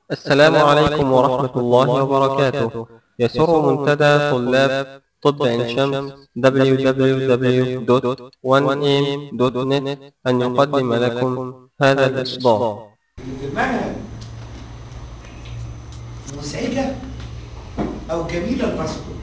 السلام عليكم ورحمة الله وبركاته يسر منتدى طلاب طب عين شمس www.1am.net أن يقدم لكم هذا الإصدار في المنهج مزعجة أو جميلة الباسكول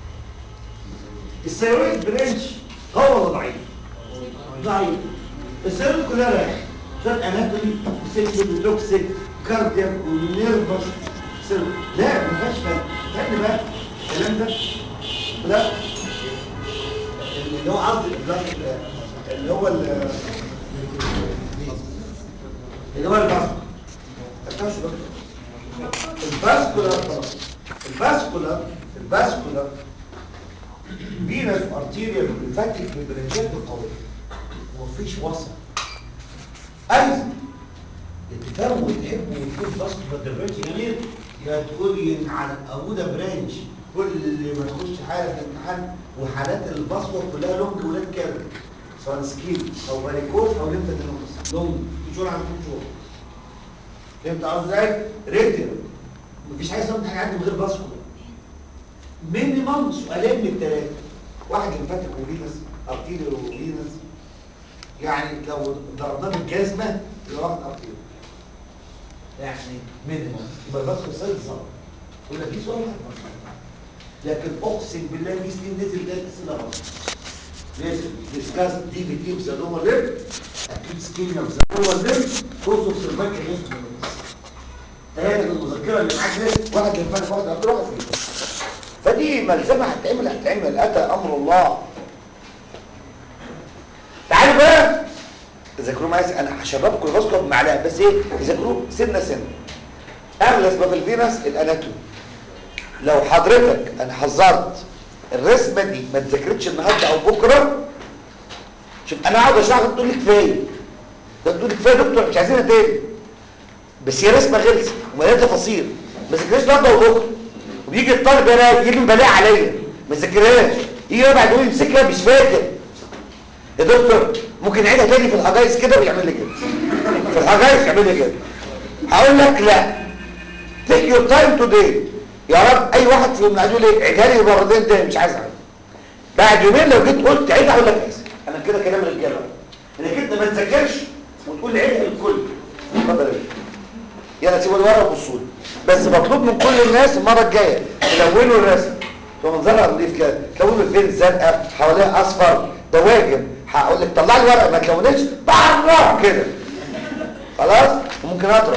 الثيرويد برانش هو ولا ضعيف؟ ضعيف الثيرويد كلها رايحة شوية اناتومي وسيكتو وتوكسيك كاردياك ونيرفس ثيرويد. لا ما فيهاش فن فن بقى الكلام ده لا اللي هو قصدي البلاك اللي هو ال- اللي هو الباسكول الباسكولار الباسكولار الباسكولار فينس ارتيريال والليمفاتيك بالبرنجات القويه ومفيش وسط ايضا تفهموا وتحبوا وتقول باسكولار ده برانش جميل يا تقول عن ابودا برانش كل ما تخش حاله في الامتحان وحالات الباسكولار كلها لونج ولاد كده سواء سكيل او باريكوز او ليمفاتينوز لونج شهور عن كل شهور فهمت قصدي ازاي؟ ريتر مفيش حاجه اسمها امتحان يعدي من غير باسكو مينيمم سؤالين من الثلاثه واحد لمفاتك وفينس ارتيريال وفينس يعني لو ضربناه بالجزمه يبقى واحد ارتيريال يعني مينيمم يبقى الباسكو سايد ظبط ولا في سؤال واحد باسكو لكن اقسم بالله في سنين نزل ده الاسئله غلط لازم ديسكاس دي في تي وذا لور ليب اكيد سكيميا وذا لور ليب كورس اوف سيرفايكال انسترومنتس ثلاثه من المذكره اللي معاك دي واحد للفرق واحد اكتر واحد فيه فدي ملزمه هتتعمل هتتعمل اتى امر الله تعالوا بقى ذاكروا معايا انا هشربكم الباسكو بمعلقه بس ايه تذاكروه سنه سنه اغلى اسباب الفينس الاناتومي لو حضرتك انا حذرت الرسمه دي ما تذاكرتش النهارده او بكره شوف انا اقعد اشرح تقول لي كفايه ده تقول لي كفايه يا دكتور مش عايزينها تاني بس هي رسمه غلسه ومليانه تفاصيل ما ذاكرهاش النهارده وبكره وبيجي الطالب هنا يجي مبالغ عليا ما ذاكرهاش يجي بعد يقول يمسكها مش فاكر يا دكتور ممكن نعيدها تاني في الحجايز كده ويعمل لي كده في الحجايز يعمل لي كده هقول لك لا تيك يور تايم توداي يا رب اي واحد فيهم يقول لي عيدها لي مرتين تاني مش عايز اعمل بعد يومين لو جيت قلت عيدها اقول لك اسف انا كده كلام رجاله انك انت ما تذاكرش وتقول لي عيدها للكل اتفضل يا باشا. يلا سيبوا الورقه وبصوا لي بس مطلوب من كل الناس المره الجايه تلونوا الرسم تبقى منظرها نضيف كده تلونوا الفين زرقاء حواليها اصفر ده واجب هقول لك طلع لي ورقه ما تلونتش بره كده خلاص وممكن اضرب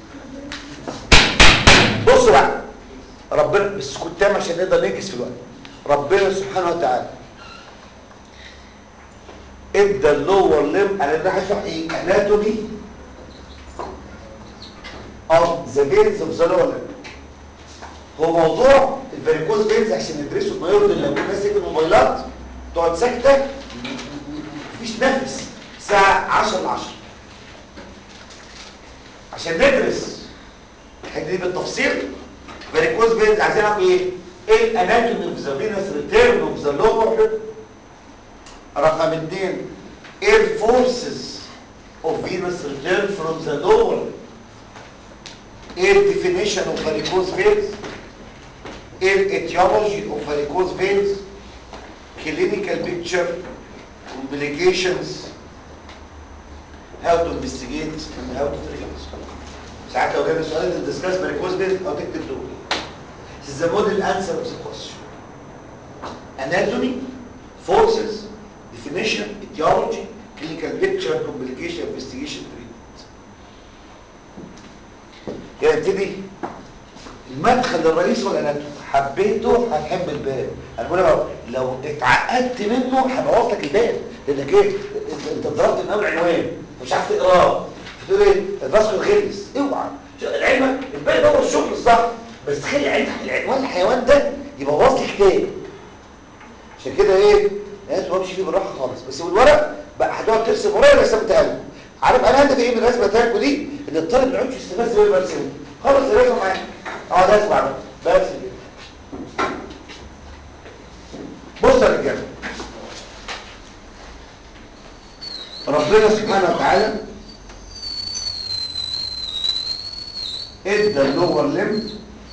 بصوا بقى ربنا بس كنت تام عشان نقدر ننجز في الوقت ربنا سبحانه وتعالى ادى اللور ليم انا ده هشرح ايه اناتومي of the veins of the lower limb هو موضوع الفاريكوز فينز عشان ندرسه المريض اللي لو الناس تكتب موبايلات تقعد ساكته مفيش نفس الساعه 10 ل 10 عشان ندرس الحته دي بالتفصيل فاريكوز فينز عايزين نعرف ايه؟ ايه الاناتومي اوف ذا فينس ريتيرن اوف ذا لور رقم اثنين ايه الفورسز اوف فينس ريتيرن فروم ذا لور ايه الديفينيشن اوف varicose veins ايه الاتيولوجي اوف varicose veins clinical picture complications how to investigate and how to treat ساعات لو جالي سؤال discuss varicose veins او تكتب دول This is the model answer of the question anatomy forces definition etiology clinical picture complication investigation treatment يبتدي المدخل الرئيسي والاناتومي حبيته هتحب الباب انا بقول لك لو اتعقدت منه هبوظ لك الباب لانك ايه انت ضربت من اول عنوان مش عارف تقراه فتقول ايه الباسكو غلس اوعى العلم الباقي ده هو الشغل الصح بس تخيل العنوان الحيوان ده يبوظ لي كتاب عشان كده ايه لازم ما امشي فيه بالراحه خالص بس والورق بقى هتقعد ترسم ورايا رسمت قلب عارف انا هدفي ايه من الرسمه بتاعتكم دي ان الطالب ما يقعدش يستفاد زي ما برسمه خلاص الرسمه معايا اقعد اسمع بقى برسم كده بص يا رجاله ربنا سبحانه وتعالى ادى اللور ليمب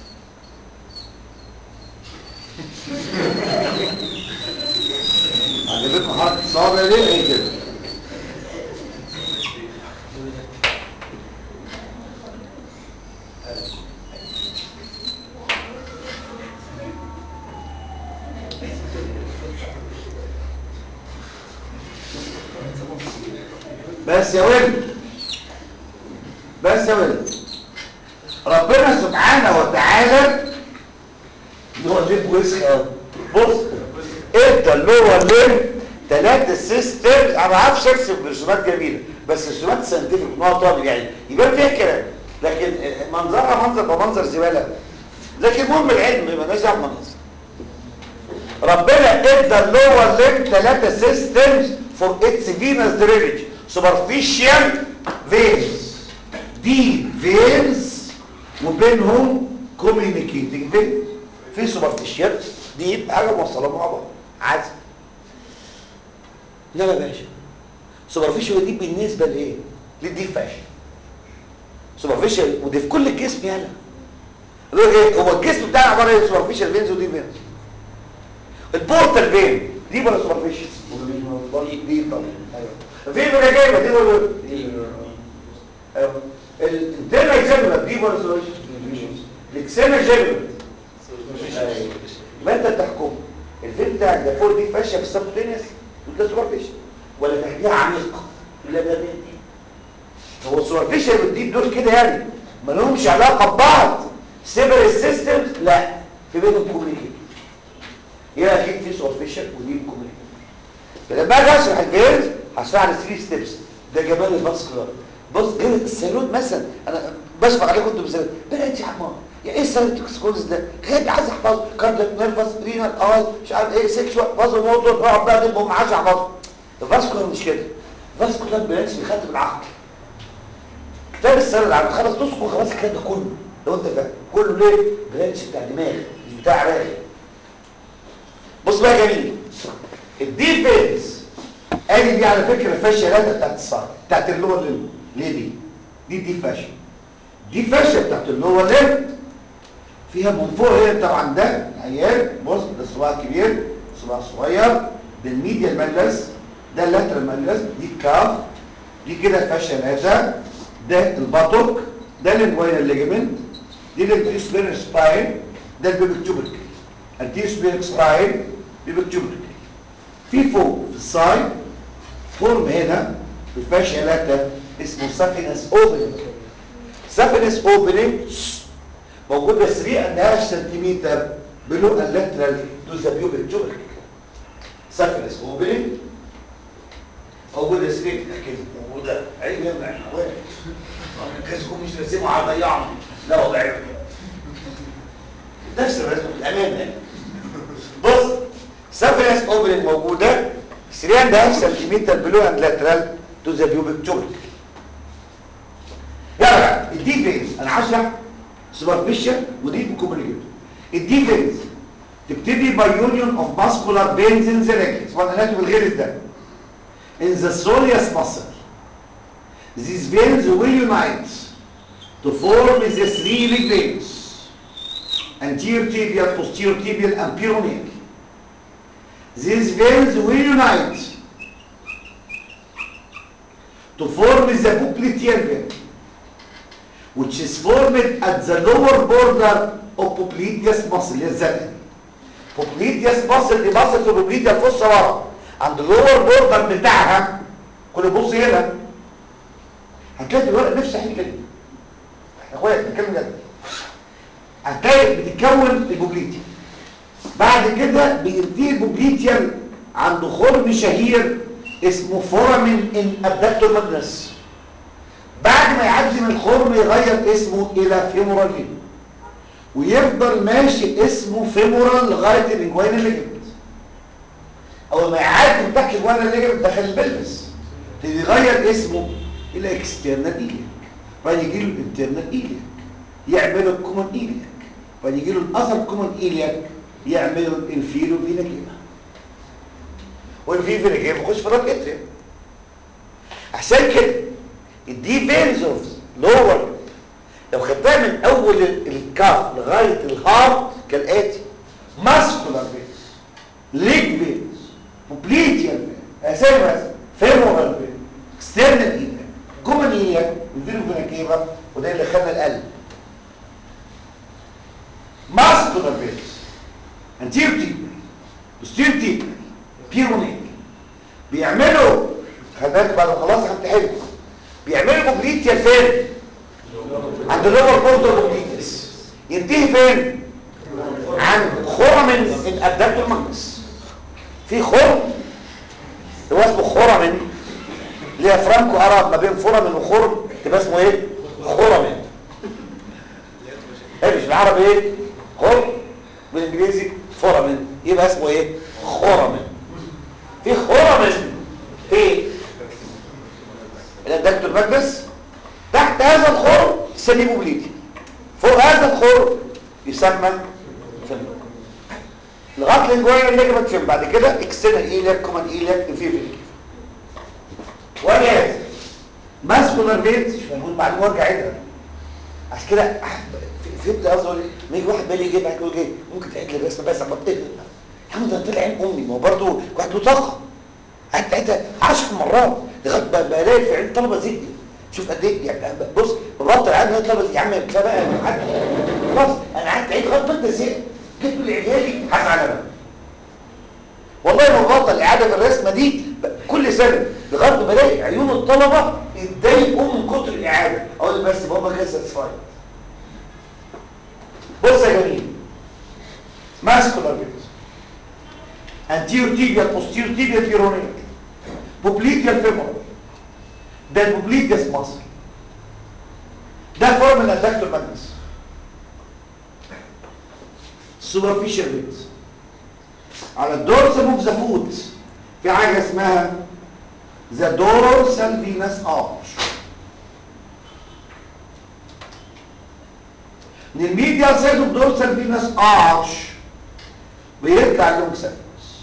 عجبتكم حركه الصوابع دي ايه كده بس يا ولد بس يا ولد ربنا سبحانه وتعالى اللي هو ليه وسخ قوي بص ادى اللور ليم ثلاثة سيستم انا ما اعرفش ارسم برسومات جميله بس رسومات ساينتفك نوع طالب يعني يبان فيها كلام لكن منظرها منظر بمنظر زباله لكن المهم العلم يبقى مالناش دعوه بالمنظر ربنا ادى اللور ليم ثلاثة سيستمز فور اتس فينس درينج سوبرفيشال فينز دي فينز وبينهم كوميونيكيتنج فينز في سوبرفيشال دي حاجه موصله مع بعض عادي لا يا باشا سوبرفيشال دي بالنسبه لايه للدي فاشل سوبرفيشال ودي في كل الجسم يالا ايه هو الجسم بتاعنا عباره عن سوبرفيشال فينز ودي فينز البورتال فين دي ولا سوبرفيشال دي طبعا ايوه فين ولا جايبه دي ولا ايوه الانترنال جنرال دي ولا سوبرفيشال الاكسنال جنرال ايوه يبقى انت بتحكم الفين بتاعك ده فوق دي فاشيه في السبتينيس وده سوبرفيشال ولا تحتيها عميق لا ده دي هو السوبرفيشال والديب دول كده يعني ما لهمش علاقه ببعض سيبر سيستمز لا في بينهم كوميونيكيشن يبقى اكيد في سوبرفيشال وديب كوميونيكيشن فلما اجي اشرح الفيرز هشرح على 3 ستيبس ده جمال الفاسكولار بص غير السيرود مثلا انا بشفق عليكم انتوا بالسيرود بنات يا حمار يا ايه السيرتكسكوز ده غير عايز احفظه كاردياك نيرفس رينال اي مش عارف ايه سيكشوال فازو موتور اقعد بقى دبهم معاش احفظه الفاسكولار مش كده الفاسكولار بيمشي بيخدم بالعقل كتاب السنه اللي عم خلص نصه خلاص الكلام ده كله لو انت فاهم كله ليه برانش بتاع دماغ مش بتاع راجل بص بقى يا جميل الديفنس ادي دي على فكره الفاشيه ثلاثه بتاعت الصار بتاعت اللور ليم ليه دي دي دي فاشيه دي فاشيه بتاعت اللور ليم فيها من فوق هنا طبعا ده عيال بص ده الصباع الكبير صباع صغير ده الميديا الملس ده اللاترال ملس دي الكاف دي كده الفاشيه ثلاثه ده البطق ده الانجوينال ليجمنت دي الانتيسبيرال سباين ده البيبك تيوبرك الانتيسبيرال سباين بيبك تيوبرك في فوق في السايد فورم هنا في الفاشية ثلاثة اسمه سافينس اوبننج سافينس اوبننج موجودة 3 سنتيمتر below اللاترال to the pubic tubercle سافينس اوبننج موجودة 3 كده موجودة عيب يا ابن الاخوان كاسكم مش راسموا على ضيعنا لا والله عيب نفس الرسم بالامان يعني بص سافينس اوبننج موجودة 3 سنتيمتر بلو اند لاترال تو ذا بيوبك تورك يلا الديفنس انا هشرح سوبرفيشال وديب كوميونيكيتور الديفنس تبتدي باي يونيون اوف ماسكولار فينز ان ذا ليجز وانا هاتوا بالغير ده in the soleus muscle these veins will unite to form the three leg veins anterior tibial posterior tibial and peroneal These veins will unite to form the popliteal vein, which is formed at the lower border of popliteus muscle, الزلق. popliteus muscle دي muscle في popliteal فصة ورا عند اللور بوردر بتاعها كل بص هنا هتلاقي الورق نفسه حين كده احنا اخويا بنتكلم جد هتلاقي بتتكون البوبليتيا بعد كده بينتهي البوبليتيال عند خرم شهير اسمه فورامين ان ابدكتور ماجنس بعد ما يعدي من الخرم يغير اسمه الى فيمورال فين ويفضل ماشي اسمه فيمورال لغايه الانجوينال ليجمنت اول ما يعدي من تحت الانجوينال ليجمنت داخل البلبس يغير اسمه الى اكسترنال ايليك بعد يجي له الانترنال ايليك يعمل الكومن ايليك بعد يجي له الاثر كومن ايليك يعملوا الانفيرو فينا كيما والفي فينا كيما يخش في الراب اتريا عشان كده الدي فينز اوف لور لو خدتها من اول ال- الكاف لغايه الهارت كالاتي ماسكولار فينز ليج فينز وبليتيال فين اسامس فيمورال فين اكسترنال ايليا كومن ايليا والفينو فيناكيفا وده اللي خلى القلب ماسكولار فينز انتير تيبل بوستير تيبل بيرونيك بيعملوا خلي بالك بعد ما خلاص هتحل بيعملوا بوبليتيال فين عند اللور بوردر بوبليتيس ينتهي فين عند خرم الابدكتور ماكس في خرم هو اسمه خرم اللي هي فرانكو اراب ما بين فرم وخرم تبقى اسمه ايه خرم ايه مش العربي ايه خرم بالانجليزي فرم يبقى اسمه ايه خرم في خرم في الادكتور ماكس تحت هذا الخرم يسميه بوبليتي فوق هذا الخرم يسمى فيلم لغايه الانجوين الليجمنت فين بعد كده اكسترنال ايليك كومن ايليك انفيريك وجاز ماسكولار فينز مش هنقول معلومه وارجع عيدها عشان كده فهمت قصدي اقول ايه ما يجي واحد بالي يجيب يقول ايه ممكن تعيد لي الرسمه بس اما ايه يا عم ده طلع عين امي ما هو برضه واحد له طاقه قعدت عيدها 10 مرات لغايه ما بلاقي في عين طلبه زدي شوف قد ايه يعني بص ببطل عاد هي طلبه يا عم كفايه بقى أنا قعدت خلاص انا قعدت عيد لغايه ما انت زهقت جيت لعيالي حاسس على نفسي والله ما ببطل الاعاده في الرسمه دي كل سنه لغايه ما بلاقي عيون الطلبه اتضايقوا من كتر الاعاده اقول بس بابا كده ساتسفايد بص يا جميل ماسكولار فيز anterior tibial posterior tibial peroneal popliteal femoral ده البوبليتيس مصر ده فورم الادكتور ماجنس superficial veins على الدورسال اوف ذا فوت في حاجه اسمها ذا دورسال فينس ارش من الميديال سايد اوف دورسال فينس ارش بيطلع اللونج سيرفس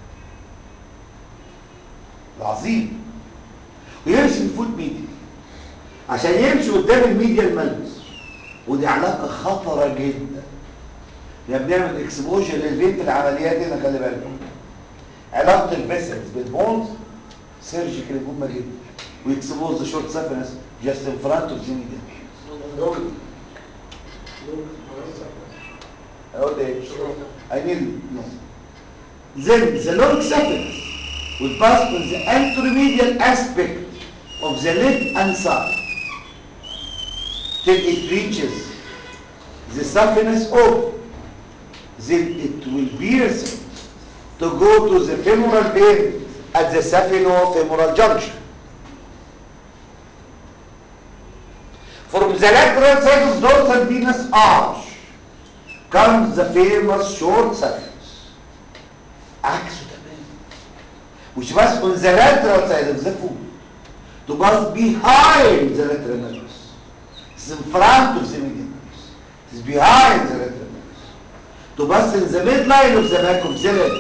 العظيم ويمشي في الفوت ميديا عشان يمشي قدام الميديا الملبس ودي علاقه خطره جدا يا بنعمل اكسبوجر للفين في العمليات هنا خلي بالكم علاقه الفيسلز بالبونز سيرجيكال مهمه جدا ويكسبوز ذا شورت سافنس جاست ان فرونت اوف ذا ميديا اقول ايه I need no then the long saphenous will pass to the anteromedial aspect of the leg and side till it reaches the saphenous of then it will pierce to go to the femoral vein at the saphenofemoral junction. From the lateral side of dorsal venous arch comes the famous short saphenous. عكسه تماما. Which was on the lateral side of the foot. To pass behind the lateral nervus. It's in front of the median nervus. It's behind the lateral nervus. To pass in the midline of the back of the leg.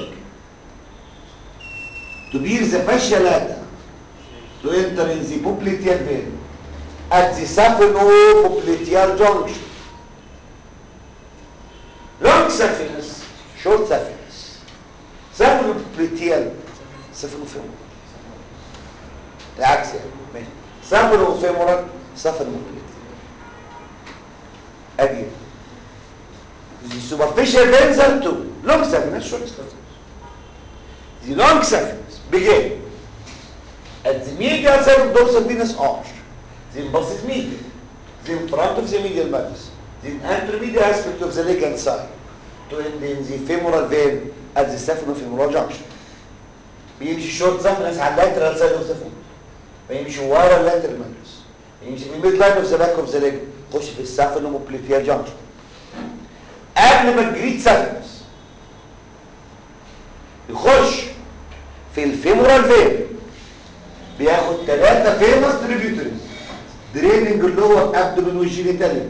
To pierce the fascia lata. To enter in the popliteal vein. At the saphenopoppliteal junction. Long saphenous, short saphenous. Saphenopoppliteal, saphenofemoral. العكس يعني ماشي saphenofemoral, saphenopoppliteal. Again. The superficial veins are two. Long saphenous, short saphenous. The long saphenous begin at the medial side of dorsal venous arch. The impulse is medial. The in front of the medial matrix. The anteromedial aspect of the leg and side. To end in the femoral vein at the saphenofemoral junction. بيمشي short saphenous على lateral side of the foot. بيمشي ورا اللاترال matrix. يمشي في الميد لاين of the back of the leg. يخش في السافينوبليتيال junction. قبل ما الجريد سافنس يخش في الفيمورال فين بياخد ثلاثة فيمس تريبيوتريز دريننج اللور ابدومين والجينيتاليا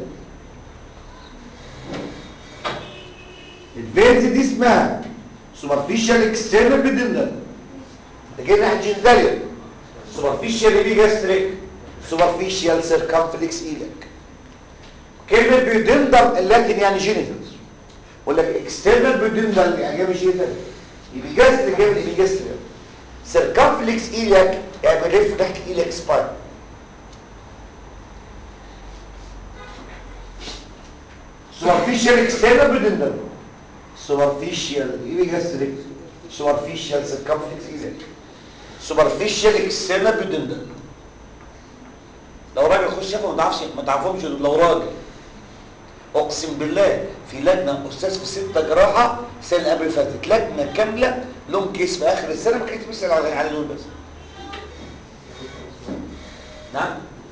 الفينز دي اسمها سوبرفيشال اكسترنال بيدنال ده كده ناحيه جينيتاليا سوبرفيشال ايبيجاستريك سوبرفيشال سيركمفلكس ايلك كلمة بيودندر اللاتين يعني جينيتالز ولا اكسترنال بيودندر يعني جاي جينيتال ايبيجاستريك جاي ايبيجاستريك سيركمفلكس ايلك يعني بيلف تحت ايلك سباين سوبرفيشال اكسترنال بيودندر سوبرفيشال ايبيجاستريك سوبرفيشال سيركمفلكس ايلك سوبرفيشال اكسترنال بيودندر لو راجل يخش شافه ما تعرفش ما تعرفهمش لو راجل اقسم بالله في لجنه استاذ في ستة جراحه السنه اللي قبل اللي فاتت لجنه كامله لهم كيس في اخر السنه ما كانت بتسال على على دول بس نعم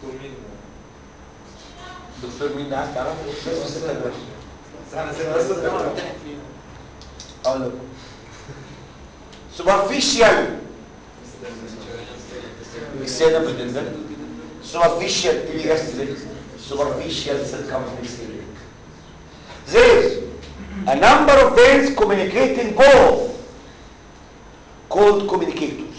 دكتور مين ده عايز تعرفه استاذ في ستة جراحه اقول لك سوبرفيشال السنه بدل superficial iliac superficial circumflex iliac. There's a number of veins communicating both called communicators.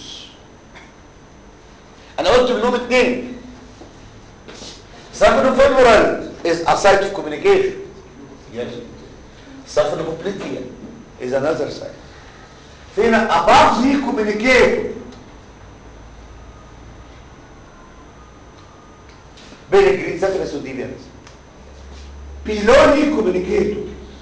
انا قلت منهم اثنين Saphenofemoral is a site of communication. Yes. Saphenopopliteal is another site. فينا above the communicator بين الجرين سافنس والديبيانس بيلوني كوميونيكيتور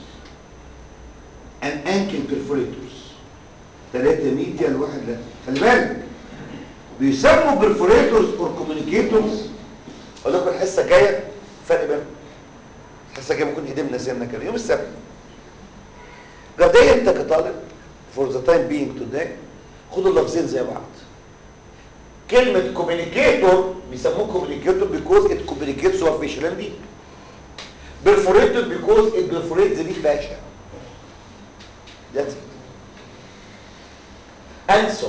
ان انكل بيرفوريتورز ثلاثة ميديال واحد لا خلي بالك بيسموا بيرفوريتورز اور كوميونيكيتورز اقول لكم الحصه الجايه فرق بينهم الحصه الجايه ممكن ايدينا سنه كده يوم السبت جديا انت كطالب فور ذا تايم بينج توداي خدوا اللفظين زي بعض كلمة كوميونيكيتور بيسموه كوميونيكيتور because it communicates superficially perforated because it perforates the deep fascia that's it and so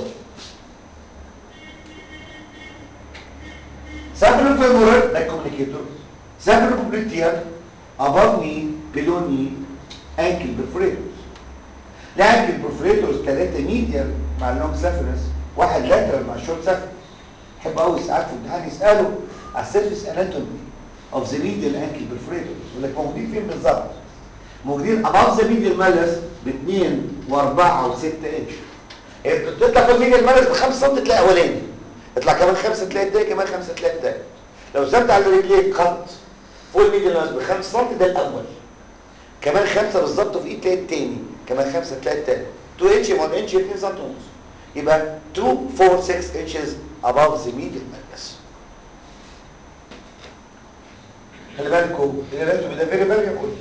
Saphenofemoral like communicator Saphenopopleteal above knee below knee ankle perforators الانكل perforators ثلاثة medial مع اللونج سافنس واحد لاترال مع الشورت سافنس يحب قوي ساعات في الامتحان يسالوا على السيرفيس اناتومي اوف ذا ميديال انكل برفريتور يقول لك موجودين فين بالظبط موجودين اباف ذا ميديال مالس ب 2 و4 و6 انش تطلع فوق الميديال مالس ب 5 سم تلاقي اولاني اطلع كمان 5 تلاقي التاني كمان 5 تلاقي التاني لو سبت على رجليك خط فوق الميديال مالس ب 5 سم ده الاول كمان 5 بالظبط في ايد تلاقي التاني كمان 5 تلاقي التاني 2 انش 1 انش 2 سم ونص يبقى 2 4 6 inches above the medial mass خلي بالكم الاناتومي ده فيري فيري امبورتنت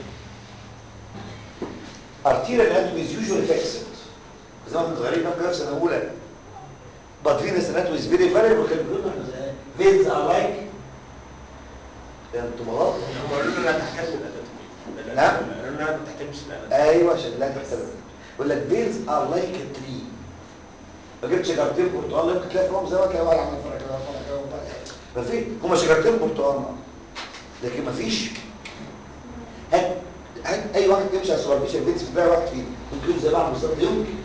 arterial anatomy is usually fixed زي ما انتم صغيرين كام في سنه اولى but venous anatomy is very variable كانوا بيقولوا احنا veins are like ده انتوا غلط هم قالوا لنا لا تحتاج الاناتومي نعم. قالوا لنا ما تحتاجش الاناتومي ايوه عشان لا تحترم يقول لك veins are like a tree ما جبت شجرتين برتقال يمكن تلاقي فيهم زي ما تلاقي واحد عمل فرق كده فرق كده فرق كده. ما في هما شجرتين برتقال لكن ما فيش هات هات اي واحد يمشي على السوبرفيشال فينس بتلاقي واحد فيه ممكن يكون زي بعض بالظبط يمكن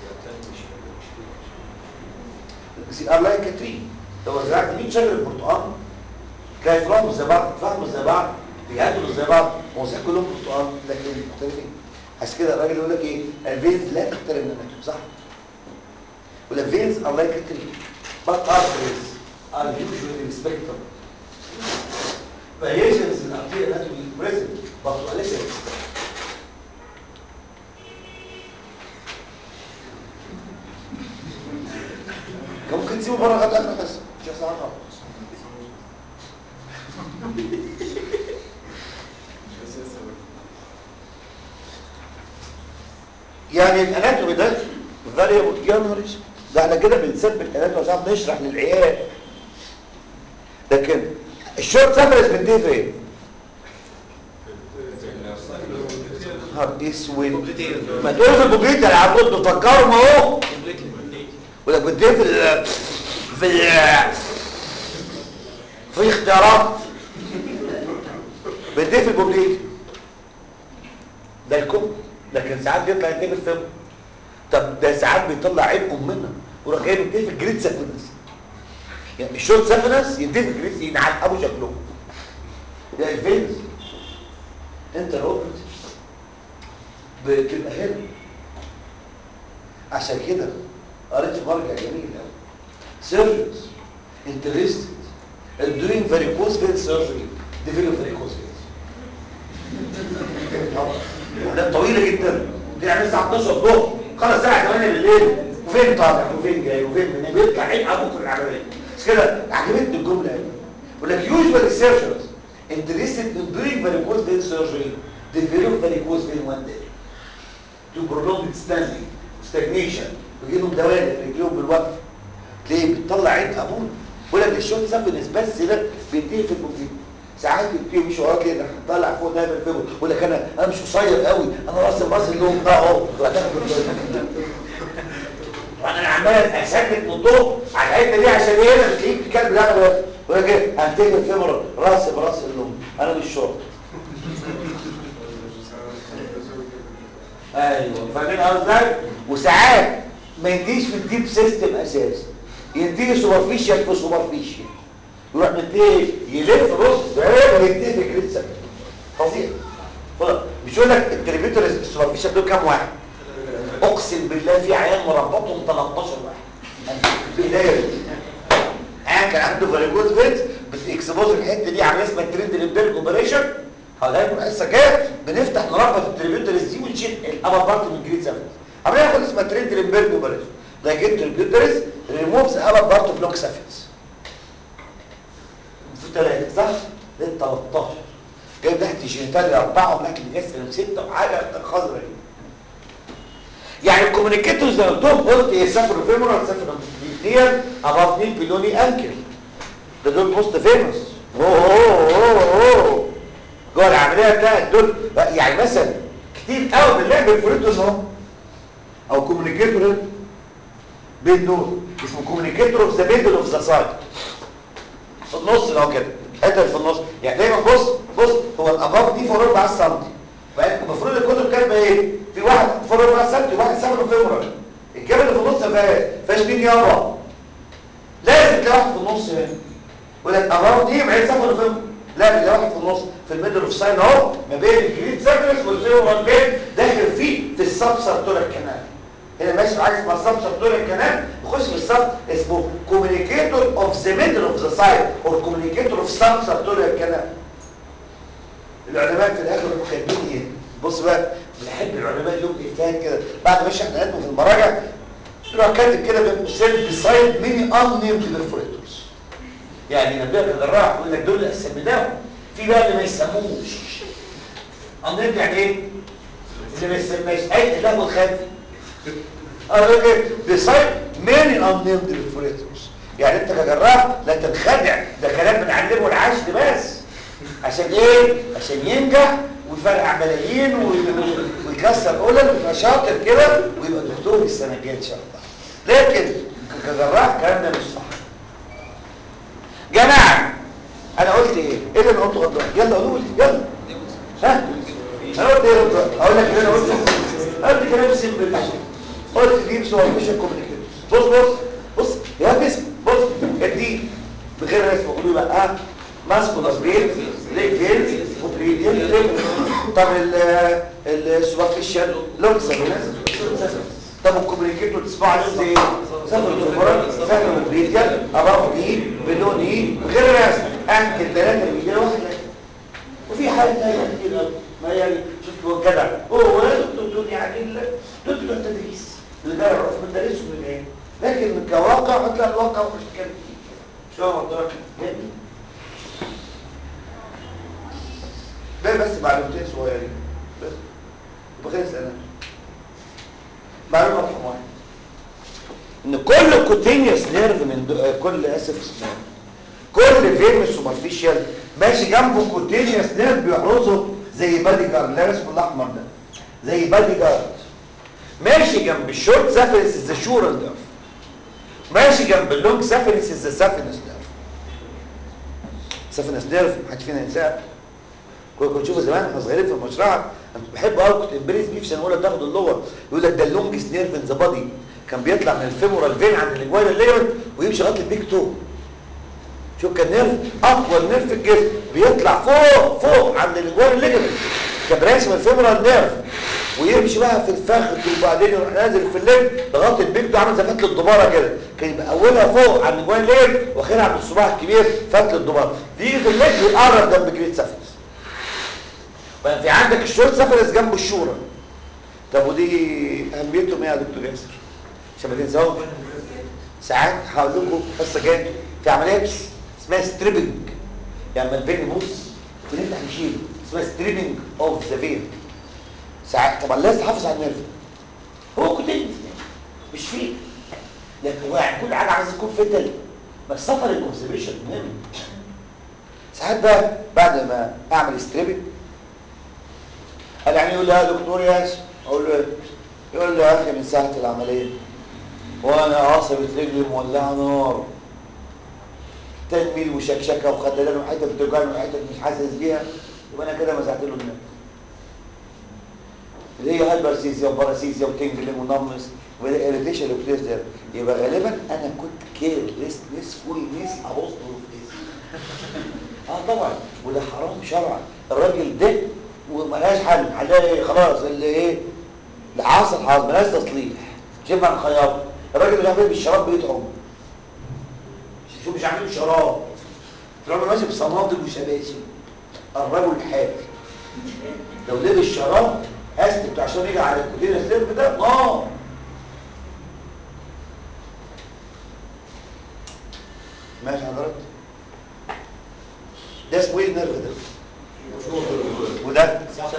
سي ار لايك تري لو زرعت 100 شجره برتقال تلاقي فروم زي بعض فاهم زي بعض بيهدوا زي بعض هو صحيح كلهم برتقال لكن مختلفين عشان كده الراجل يقول لك ايه الفينز لا تختلف من الناتوم صح ولا veins are like a tree but arteries are usually respectable variations in arterial anatomy present but to a lesser extent كان ممكن تسيبه بره غدا اخر بس مش هيحصل حاجه خالص يعني الاناتومي ده فاريبل يا نهار اسود ده احنا كده بنثبت الاناتومي عشان نشرح للعيال لكن الشورت سافرس بنتهي فين؟ نهار اسود ما تقول في البوبليت يا عبود بفكرهم اهو ولا بنتهي في ال في ال في اختيارات بنتهي في البوبليت ده الكم لكن ساعات بيطلع ينتهي في الفم طب ده ساعات بيطلع عين امنا وراح جاي ينتهي في الجريد سافنس يعني الشورت سافنس ينتهي في الجريد ينعل ابو شكله ده الفينز انت روبوت بتبقى هنا عشان كده قريت في مرجع جميل قوي surgeons interested in doing varicose vein surgery develop varicose veins ده طويله جدا دي يعني الساعه 12 الظهر خلص الساعه 8 بالليل وفين طالع وفين جاي وفين من بيطلع عين ابوك العمليه بس كده عجبتني الجمله قوي يقول لك usually surgeons interested in doing varicose vein surgery develop varicose vein one day to prolonged standing stagnation ويجي لهم دوالي رجليهم بالوقف ليه بتطلع عين ابونا يقول لك الشوت سابنس بس ده بينتهي في المفيد ساعات بيبتدي مش وراك ليه طالع فوق دايما الفيبر يقول لك انا انا مش قصير قوي انا راسي راس اللون ده اهو وانا عمال اسكت من الضوء على الحته دي عشان ايه انا بتلاقيك الكلب ده يقول لك ايه هنتجه الفيبر راسي براس اللون انا مش شرط ايوه فاهمين قصدي وساعات ما ينتهيش في الديب سيستم اساسا ينتهي سوبرفيشال في سوبرفيشال يروح منتهي يلف بص وينتهي في جريد سكن فظيع خلاص. مش يقول لك التريبيوتر السوبرفيشال دول كام واحد اقسم بالله في عيان مربطهم 13 واحد بالله عيان كان عنده فاريكوز فينز بتكسبوز الحته دي عامله اسمها ترند للبيرج اوبريشن هناخد حصه جايه بنفتح نربط التريبيوترز دي ونشيل الابر بارت من جريد 7 عمليه ناخد اسمها ترند للبيرج اوبريشن ده جبت التريبيوترز ريموفز ابر بارت اوف لوك سافيس في ثلاثه صح؟ ده 13 جايب تحت جينيتالي اربعه وتحت الجسم سته وحاجه خضراء يعني الكوميونيكيتورز اللي قلتهم قلت ايه سافر فيمورال سافر الاثنين اباف نيل بيلوني انكل ده دول بوست فيموس اوه اوه اوه اوه جوه العمليه بتاعت دول يعني مثلا كتير قوي بنلاقي بالفريتوز اهو او كوميونيكيتور بين دول اسمه كوميونيكيتور اوف ذا ميدل اوف ذا سايد في النص اهو كده الحته اللي في النص يعني دايما بص بص هو الاباف دي فوق 4 سم المفروض الكتب كاتبه ايه في واحد فوق 4 سم وواحد سم فيمورال الجبل اللي في النص فيهاش فيهاش مين يابا لازم تلاقي واحد في النص هنا يقول لك اباف دي بعيد سم فيمورال لا اللي واحد في النص في الميدل اوف ساين اهو ما بين الجريد سيرفيس والفيمورال بين داخل فيه في السب سارتورال كانال هنا ماشي معاك اسمها سب سارتورال كانال بخش في السب اسمه كوميونيكيتور اوف ذا ميدل اوف ذا سايد اور كوميونيكيتور اوف سب سارتورال كانال العلماء في الاخر كاتبين ايه بص بقى بنحب العلماء لهم افهام كده بعد ما احنا قدموا في المراجع يروح كاتب كده بين قوسين بسايد ميني ان نيمد بيرفوريتورز يعني نبيك الجراح يقول لك دول اللي سميناهم في بقى اللي ما يسموش ان نيمد يعني ايه اللي ما يسماش اي اللهو الخلفي اه كده بسايد ميني ان نيمد بيرفوريتورز يعني انت كجراح لا تنخدع ده كلام بنعلمه العشر بس عشان ايه عشان ينجح ويفرقع ملايين ويكسر قلم ويبقى شاطر كده ويبقى دكتور السنه الجايه ان شاء الله لكن كجراح الكلام ده مش صح جماعه انا قلت ايه ايه اللي انا قلته غلط يلا قولوا لي يلا ها انا قلت ايه غلط اقول لك اللي انا قلته قلت كلام سيمبل قلت دي سوبرفيشن كوميونيكيشن بص بص بص يا اسم بص الدين بغير اسمه قولوا بقى ها ماسكولاس بريد ليك فيلز وبريديال طب السوبرفيشال لونج سابينس طب الكوميونيكيتور تسمعوا عليهم زي ايه؟ سفر الفرق سفر البريديال اباف دي بدون ايه غير رسم انكل ثلاثه اللي بيجي واحد وفي حاجه ثانيه كتير قوي ما يعني شفت هو جدع هو دكتور دول يعني دول بتوع التدريس اللي جاي يعرف من تدريسهم من ايه لكن كواقع هتلاقي الواقع مش كده شو موضوع جميل ده بس معلومتين صغيرين بس بغير سنة معلومة رقم واحد ان كل كوتينيوس نيرف من دو... كل اسف اسمه كل فيرم سوبرفيشال ماشي جنبه كوتينيوس نيرف بيحرسه زي بادي جارد لا اسمه الاحمر ده زي بادي جارد ماشي جنب الشورت سافرس ذا شورال نيرف ماشي جنب اللونج سافرس ذا سافينس نيرف سافينس نيرف محد فينا ينساه كنا كنت تشوفه زمان احنا صغيرين في المشرعه انا كنت بحب قوي كنت امبريز بيه في سنه اولى تاخد اللغه يقول لك ده اللونجست نيرف ان ذا بادي كان بيطلع من الفيمورال فين عند الجوال الليجمنت ويمشي لغايه البيك تو شوف كان نيرف اطول نيرف في الجسم بيطلع فوق فوق عند الجوار الليجمنت كان راسم الفيمورال نيرف ويمشي بقى في الفخذ وبعدين يروح نازل في الليل لغايه البيك ده عامل زي فتله الدباره كده كان يبقى اولها فوق عند جوار الليل واخرها عند الصباع الكبير فتله الدباره تيجي في الليل ويقرب جنب جريد سافلس بقى في عندك الشورت سافلس جنب الشورى طب ودي اهميتهم ايه يا دكتور ياسر عشان ما تنساوش ساعات هقول لكم قصه جايه في عمليه اسمها ستريبنج يعني لما الفين يبص ونفتح نشيله اسمها ستريبنج اوف ذا فين ساعات طبعا لازم تحافظ على النيرف هو كتير مش فيه لكن هو يعني كل حاجه عايز يكون فتل بس سفر الكونسرفيشن مهم ساعات بقى بعد ما اعمل ستريبنج قال يعني يقول لي يا دكتور ياسر اقول له إيه؟ يقول لي يا اخي من ساعه العمليه وانا عصبة رجلي مولعه نار تنميل وشكشكه وخدلان وحته بتوجعني وحته مش حاسس بيها يبقى انا كده مسحت له النار اللي هي هايبرسيزيا وباراسيزيا وتنجلم ونمس والاريتيشن اوف ده يبقى غالبا انا كنت كير ريستلس فول نيس ابوظ اه طبعا وده حرام شرعا الراجل ده وملهاش حل حلها ايه خلاص اللي ايه اللي حاصل حاصل ملهاش تصليح جمع الخياط الراجل اللي عامل بالشراب بيطعم شو مش عاملين شراب الراجل ماشي بصنادل وشباشب الرجل الحافي لو لبس شراب استك عشان يجي على الكوتين السيرف ده نار ماشي حضرتك ده اسمه ايه النرف ده وده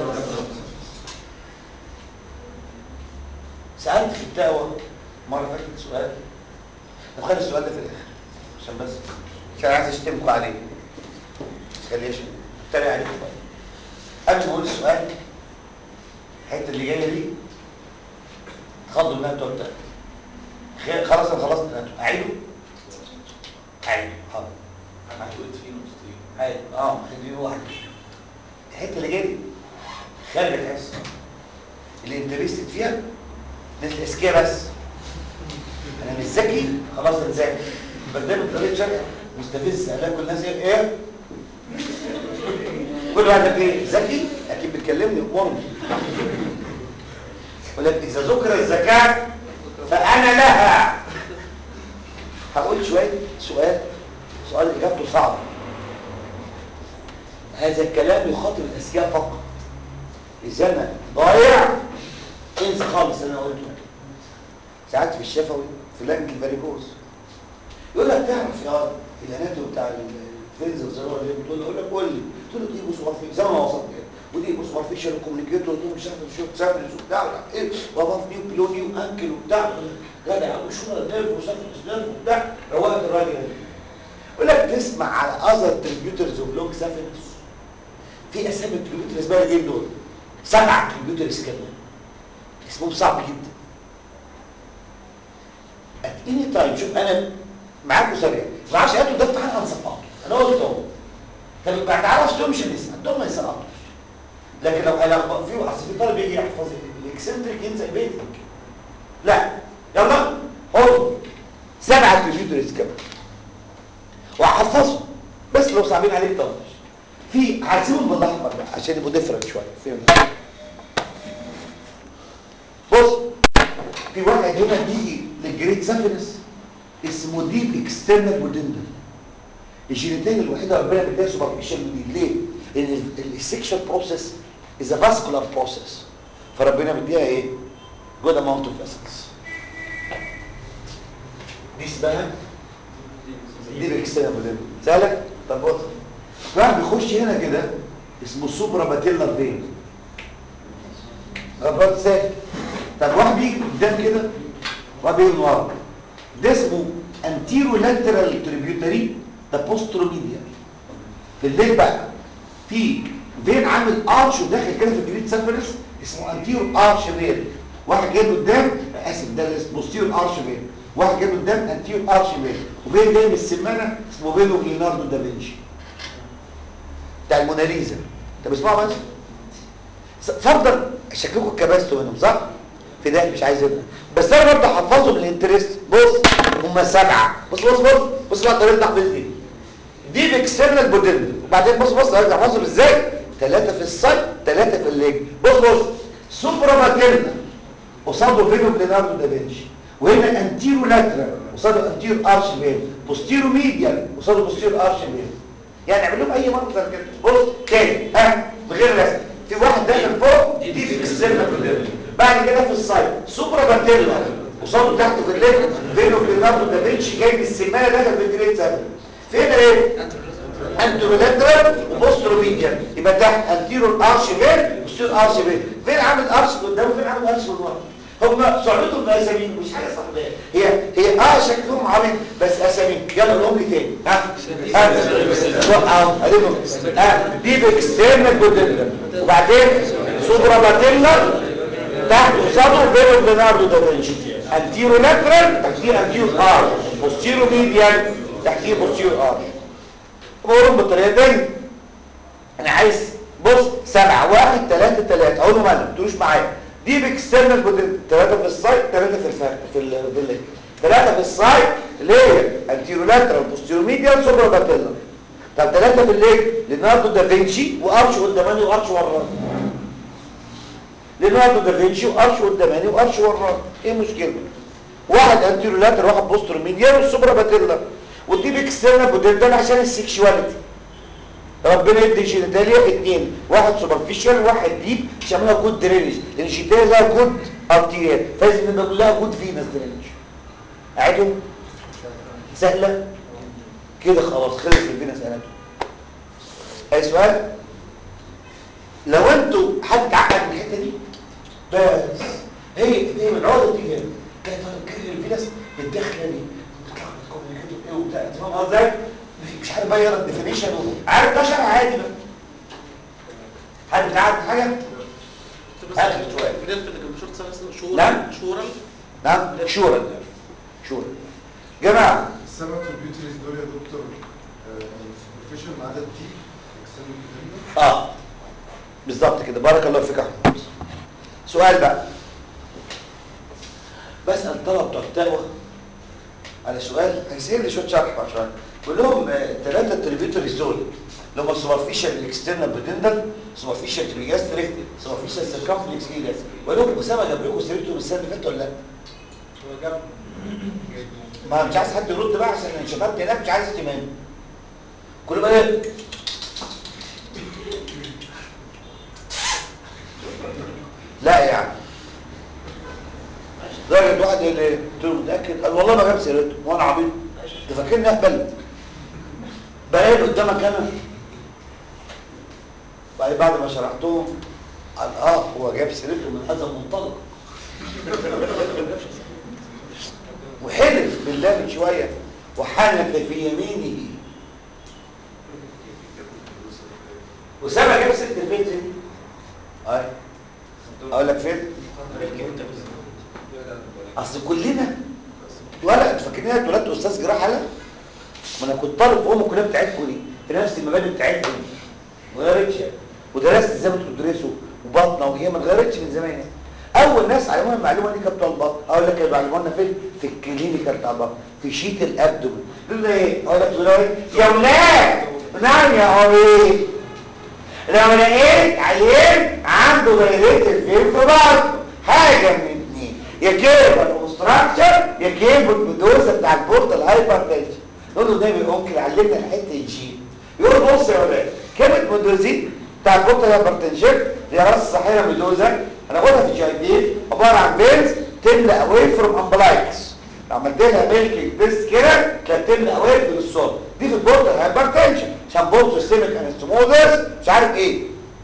سألت في الدعوة مرة فاتت سؤال طب خلي السؤال ده في الآخر عشان بس عشان عايز اشتمكوا عليه بس خليه عشان اتريق عليكم بقى قبل ما اقول السؤال الحته اللي جايه دي تخضوا منها بتوع التالت خير خلاص انا خلصت الأناتوم. اعيده اعيده حاضر انا قلت فيه نقطتين اعيد اه خليني واحد الحته اللي جايه دي خارج الحصه اللي انترستد فيها ناس الاذكياء بس انا مش ذكي خلاص انا ذكي برنامج طريقه شرح مستفز الاقي كل الناس ايه ايه كل واحد قال ايه ذكي اكيد بتكلمني امورني يقول لك اذا ذكر الذكاء فانا لها هقول شويه سؤال سؤال اجابته صعبه هذا الكلام يخاطب الاذكياء فقط اذا انا ضايع انسى خالص اللي انا قلته ساعات في الشفوي في لجنه الفاريكوز يقول لك تعرف يا الاناتوم بتاع الفيلز والزرار اللي بتقول له يقول لك قول لي قلت له دي بوسوارفي زي ما وصلت كده ودي بوسوارفيشال كوميونيكيتور ودي مش عارف شو سافلز وبتاع ولا ايه واباف نيو بلو نيو انكل وبتاع جدع وشو نيرف وسافلز نيرف وبتاع روقت الراجل ده يقول لك تسمع على اذر تريبيوترز اوف لونج سافلز في اسامي التريبيوترز بقى ايه دول سبعه تريبيوترز كمان اسمهم صعب جدا ات اني تايم شوف انا معاكم سريع ما اعرفش انتوا ده امتحان هنسقطه انا قلت اهو طب ما تعرفش دول مش هنسال دول ما يسقطوش لكن لو هيلخبط فيه اصل في طالب يجي يحفظ الاكسنتريك ينزل بيتك لا يلا خد سبعه تريبيوترز كمان وهحفظهم بس لو صعبين عليك طنش في هسيبهم بالاحمر بقى عشان يبقوا ديفرنت شويه فهمت بص في واحد هنا بيجي للجريد سافنس اسمه ديب اكسترنال بودندل الجينيتين الوحيده ربنا بيديها سوبرفيشال جديد ليه؟ لان السكشن بروسيس از ا فاسكولار بروسيس فربنا بيديها ايه؟ جود اماونت اوف فيسلز دي اسمها ديب اكسترنال بودندل سهله؟ طب بص واحد بيخش هنا كده اسمه سوبرا باتيلر فين غبرات ساكت طب واحد بيجي قدام كده واحد بيجي من ورا ده اسمه انتيرو لاترال تريبيوتري ده بوستروميديا في الليل بقى في فين عامل ارش وداخل كده في الجريد سافرس اسمه انتيرو ارش فين واحد جاي قدام اسف ده اسمه بوستيرو ارش فين واحد جاي قدام انتيرو ارش فين وبين جاي من السمانه اسمه فينو ليوناردو دافنشي بتاع الموناليزا طب اسمعوا بس فرضا شكلكم اتكبستوا منهم صح؟ في ده مش عايز يبقى بس انا برضه هحفظهم الانترست بص هم سبعه بص بص بص بص بقى طريقه تحفيظ دي دي اكسترنال بودن وبعدين بص بص ارجع احفظهم ازاي ثلاثه في السايد ثلاثه في الليج بص بص سوبرا ماتيرنا قصاده فينو ليناردو دافنشي وهنا انتيرو لاترال قصاده انتيرو ارش فين بوستيرو ميديال قصاده بوستيرو ارش فين يعني اعمل لهم اي منظر كده بص تاني ها من غير رسم في واحد داخل فوق دي في اكسترنال بودن بعد كده في السايد سوبرا ماتيرنا قصاده تحت في الليج فينو ليناردو دافنشي جاي من السمانه داخل في الجريد 7 فين ايه انترولاترال وبوسترو ميديال يبقى تحت انتيرو الارش فين بوستيرو ارش فين فين عامل ارش قدام وفين عامل ارش من ورا هم صعودهم اساميهم مش حاجه صعبه هي هي اه شكلهم عامل بس اساميهم يلا قولهم لي تاني ها ها اه اديهم اه دي اكسترنال بوديلا وبعدين سوبرا باتيلا تحت قصاده فينو ليناردو دافنشي انتيرو لاترال تحتيه انتيرو ارش بوستيرو ميديال تحتيه بوستيرو ارش بقولهم بالطريقه دي انا عايز بص سبعة واحد ثلاثة ثلاثة اقولهم انا ما تقولوش معايا دي باكسترنال بودن ثلاثة في السايد ثلاثة في الفرق في البلد ثلاثة في السايد اللي هي انتيرولاترال بوستيروميديال سوبرا باتيلا طب ثلاثة في الليج ليناردو دافنشي وارش قداماني وارش وراني ليناردو دافنشي وارش قداماني وارش وراني ايه المشكلة واحد انتيرولاترال واحد بوستيروميديال والسوبرا باتيلا ودي باكسترنال بودن ده عشان السكشواليتي ربنا يدي جينيتاليا اثنين واحد سوبرفيشال واحد ديب يسموها كود درينج لان الجينيتاليا لها كود ارتيريال فلازم نبقى كلها كود فينس درينج اعيدهم سهله كده خلاص خلص الفينس اناتومي اي سؤال لو انتوا حد اتعقد من الحته دي بس هي هي من عقده تيجي كانت الفينس الداخله دي بتطلع بتكون ايه وبتاع انت فاهم قصدي مش عارف بقى يقرا الديفينيشن عارف ده شرح عادي بقى حد بتاعك حاجه هات شويه بجد اللي كان بشورت سنه شهور نعم. شهورا نعم شورا شورا جماعه السبب في البيوتريز دول يا دكتور سوبرفيشال ما عدا الديب اكسترنال بوديلا اه بالظبط كده بارك الله فيك يا احمد سؤال بقى بسال طلب بتوع التقوى على سؤال هيسيب لي شويه شرح بقى شويه بقول لهم الثلاثه تريبيوتريز دول اللي هم السوبرفيشال الاكسترنال بودندل سوبرفيشال تريجاستريك سوبرفيشال سيركمفلكس ايلس بقول لكم اسامه جاب لكم سيرته السنه اللي فاتت ولا لا؟ هو جاب ما مش عايز حد يرد بقى عشان الشباب هناك مش عايز اهتمام كل بقى ايه لا يعني درجة واحد اللي قلت له متأكد قال والله ما جاب سيرته وانا عبيط انت فاكرني اهبل بقى قدامك انا بعد بعد ما شرحتهم قال اه هو جاب سيرته من هذا المنطلق وحلف بالله من شوية وحلف في يمينه وسامع جاب ست البيت دي اي اقول لك فين اصل كلنا ولا انتوا فاكرين انا اتولدت استاذ جراحه لا ما انا كنت طالب في ام الكليه بتاعتكم دي في نفس المبادئ بتاعتكم ما غيرتش يعني. ودرست ازاي ما بتدرسوا وبطنه وهي ما اتغيرتش من زمان يعني. اول ناس علمونا المعلومه دي كانت بتوع البطن اقول لك كانوا علمونا فين في الكلينيكال بتاع البطن في شيت الابدومن يقول لي ايه اقول لك تقول ايه يا ولاد نعم يا قريب لو لقيت عيان عنده دايركت الفين في بعض حاجه من اتنين يا كيربل اوبستراكشر يا كيربل بدوزه بتاع البورتال هايبرتنشن نقول له ده ممكن علمنا الحته الجين يقول بص يا ولاد كلمه مدوزين بتاع البورتال هايبرتنشن دي راس صحيحه مدوزه هناخدها في جي دي عباره عن فينز تملى اواي فروم امبلايكس لو عملت لها ميلكينج تيست كده كانت تملى اواي من الصوت دي في البورتال هايبرتنشن عشان بورتال سيستميك انستموزس مش عارف ايه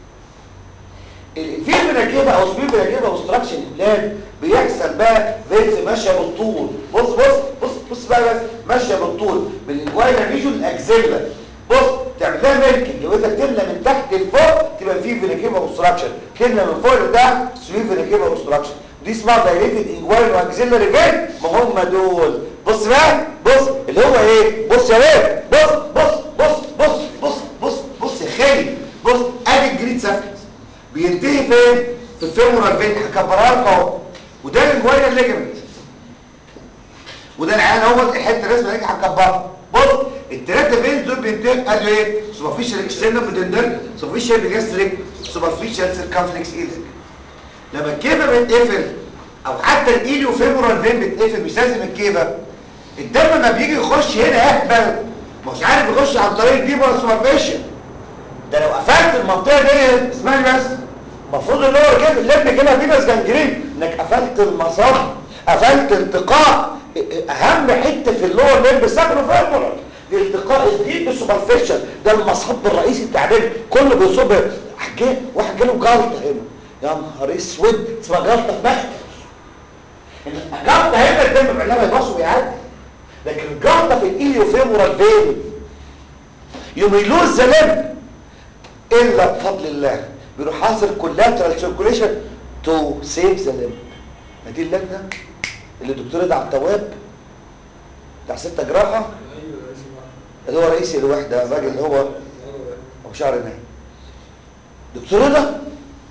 في فيناكيبا او سبيل فيناكيبا اوبستراكشن بلان بيحصل بقى فينز ماشيه بالطول بص بص بص بص بقى بس ماشيه بالطول من الجواينا ريجون الاكزيلا بص تعملها ميلكينج لو انت تملى من تحت لفوق تبقى في فيناكيبا اوبستراكشن تملى من فوق لتحت سبيل فيناكيبا اوبستراكشن دي اسمها دايريتد انجوين واكزيلا ريفين ما هم دول بص بقى بص اللي هو ايه بص يا ولاد بص بص بص بص بص بص بص يا خالي بص ادي الجريد سفلت بينتهي فين في الفيمورال فين هكبرها لك اهو وده الانجوين الليجمنت وده العيان اهو الحته الرسمه دي هكبرها بص الثلاثه فينز دول بينتهوا قالوا ايه سوبرفيشال اكسترنال بودندل سوبرفيشال بيجاستريك سوبرفيشال سيركمفلكس ايلك لما الكيفه بتقفل او حتى الايليو فيمورال فين بتقفل مش لازم الكيفه الدم ما بيجي يخش هنا يهبل مش عارف يخش عن طريق الديب ولا سوبرفيشال ده لو قفلت المنطقه دي اسمعني بس المفروض اللي هو كده اللب كده فينس جانجرين انك قفلت المصاب قفلت التقاء اهم حته في اللور لب ساكنه فيمورال التقاء الديب سوبرفيشال ده المصب الرئيسي بتاع الرجل كله بيصب حاجه واحد جاله جلطه هنا يا نهار اسود اسمها جلطه في مخدر الجلطه هنا الدم بعلامه يبص ويعدي لكن الجلطه في الايليو فيمورال فين يوم يلوز ذا لب الا بفضل الله بيروح حاصل كولاترال سيركوليشن تو سيف ذا لب ما دي اللجنه اللي الدكتور ادعى التواب بتاع ستة جراحه اللي هو رئيس الوحده الراجل اللي هو ابو شعر نايم دكتور رضا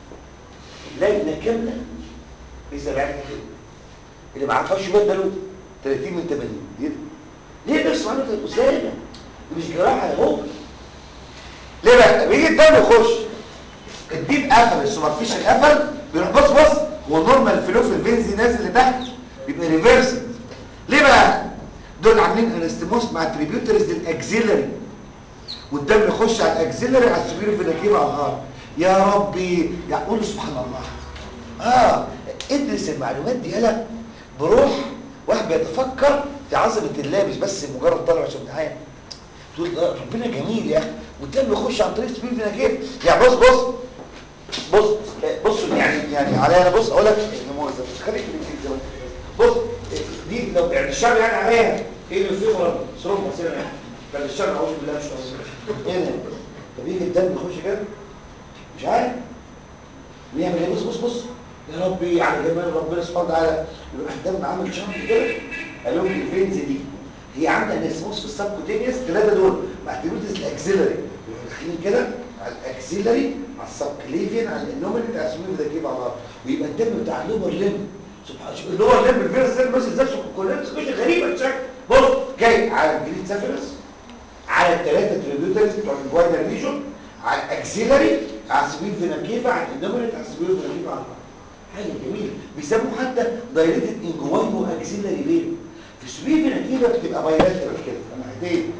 لجنه كامله بيسمعها كده اللي ما عرفهاش يبدلوا 30 من 80 ليه ليه بس معناته اسامه مش جراحه يا هو ليه بقى بيجي الدم يخش الديب قفل السوبرفيشال قفل بيروح بص بص هو نورمال فلو في الفينز نازل لتحت بيبقى ريفرس ليه بقى دول عاملين انستموس مع تريبيوترز للاكسيلري والدم يخش على الاكسيلري على السبيرو فيناكيما على الهارت يا ربي يقول سبحان الله اه ادرس المعلومات دي هلا بروح واحد بيتفكر في عظمه الله مش بس مجرد طالع عشان امتحان تقول ده ربنا جميل يا اخي والدم يخش عن طريق السبيرو فيناكيما يعني بص بص بص بص يعني يعني عليا انا بص اقول لك مؤاخذه بس خليك في الفيديو بص دي لو يعني الشر يعني عليها ايه اللي فيه مرض سرم بصير يعني بل الشر اعوذ بالله مش ايه ده طب يجي الدم يخش كده مش عارف بيعمل ايه بص بص بص يا ربي على جمال ربنا سبحانه وتعالى يروح الدم عامل شنط كده قال لهم الفينز دي هي عندها نسموس في السبكوتينيوس ثلاثه دول مع تيبوتس الاكسيلري داخلين كده على الاكسيلري على السبكليفيان على الانومين بتاع السمين ده كيف على بعض ويبقى الدم بتاع اللوبر ليم سبحان الله اللور ليم الفيروس ده ماشي ازاي كلنا مش غريبه الشكل بص جاي على الجريد سافيرس على الثلاثه تريبيوترز بتوع الجوايدر ريجون على الاكسيلري على السمين فيناكيفا على الانومين على السمين فيناكيفا على بعض حاجه جميله بيسموه حتى دايريتد انجواينو اكسيلري فين في السمين فيناكيفا بتبقى بايلاترال كده ناحيتين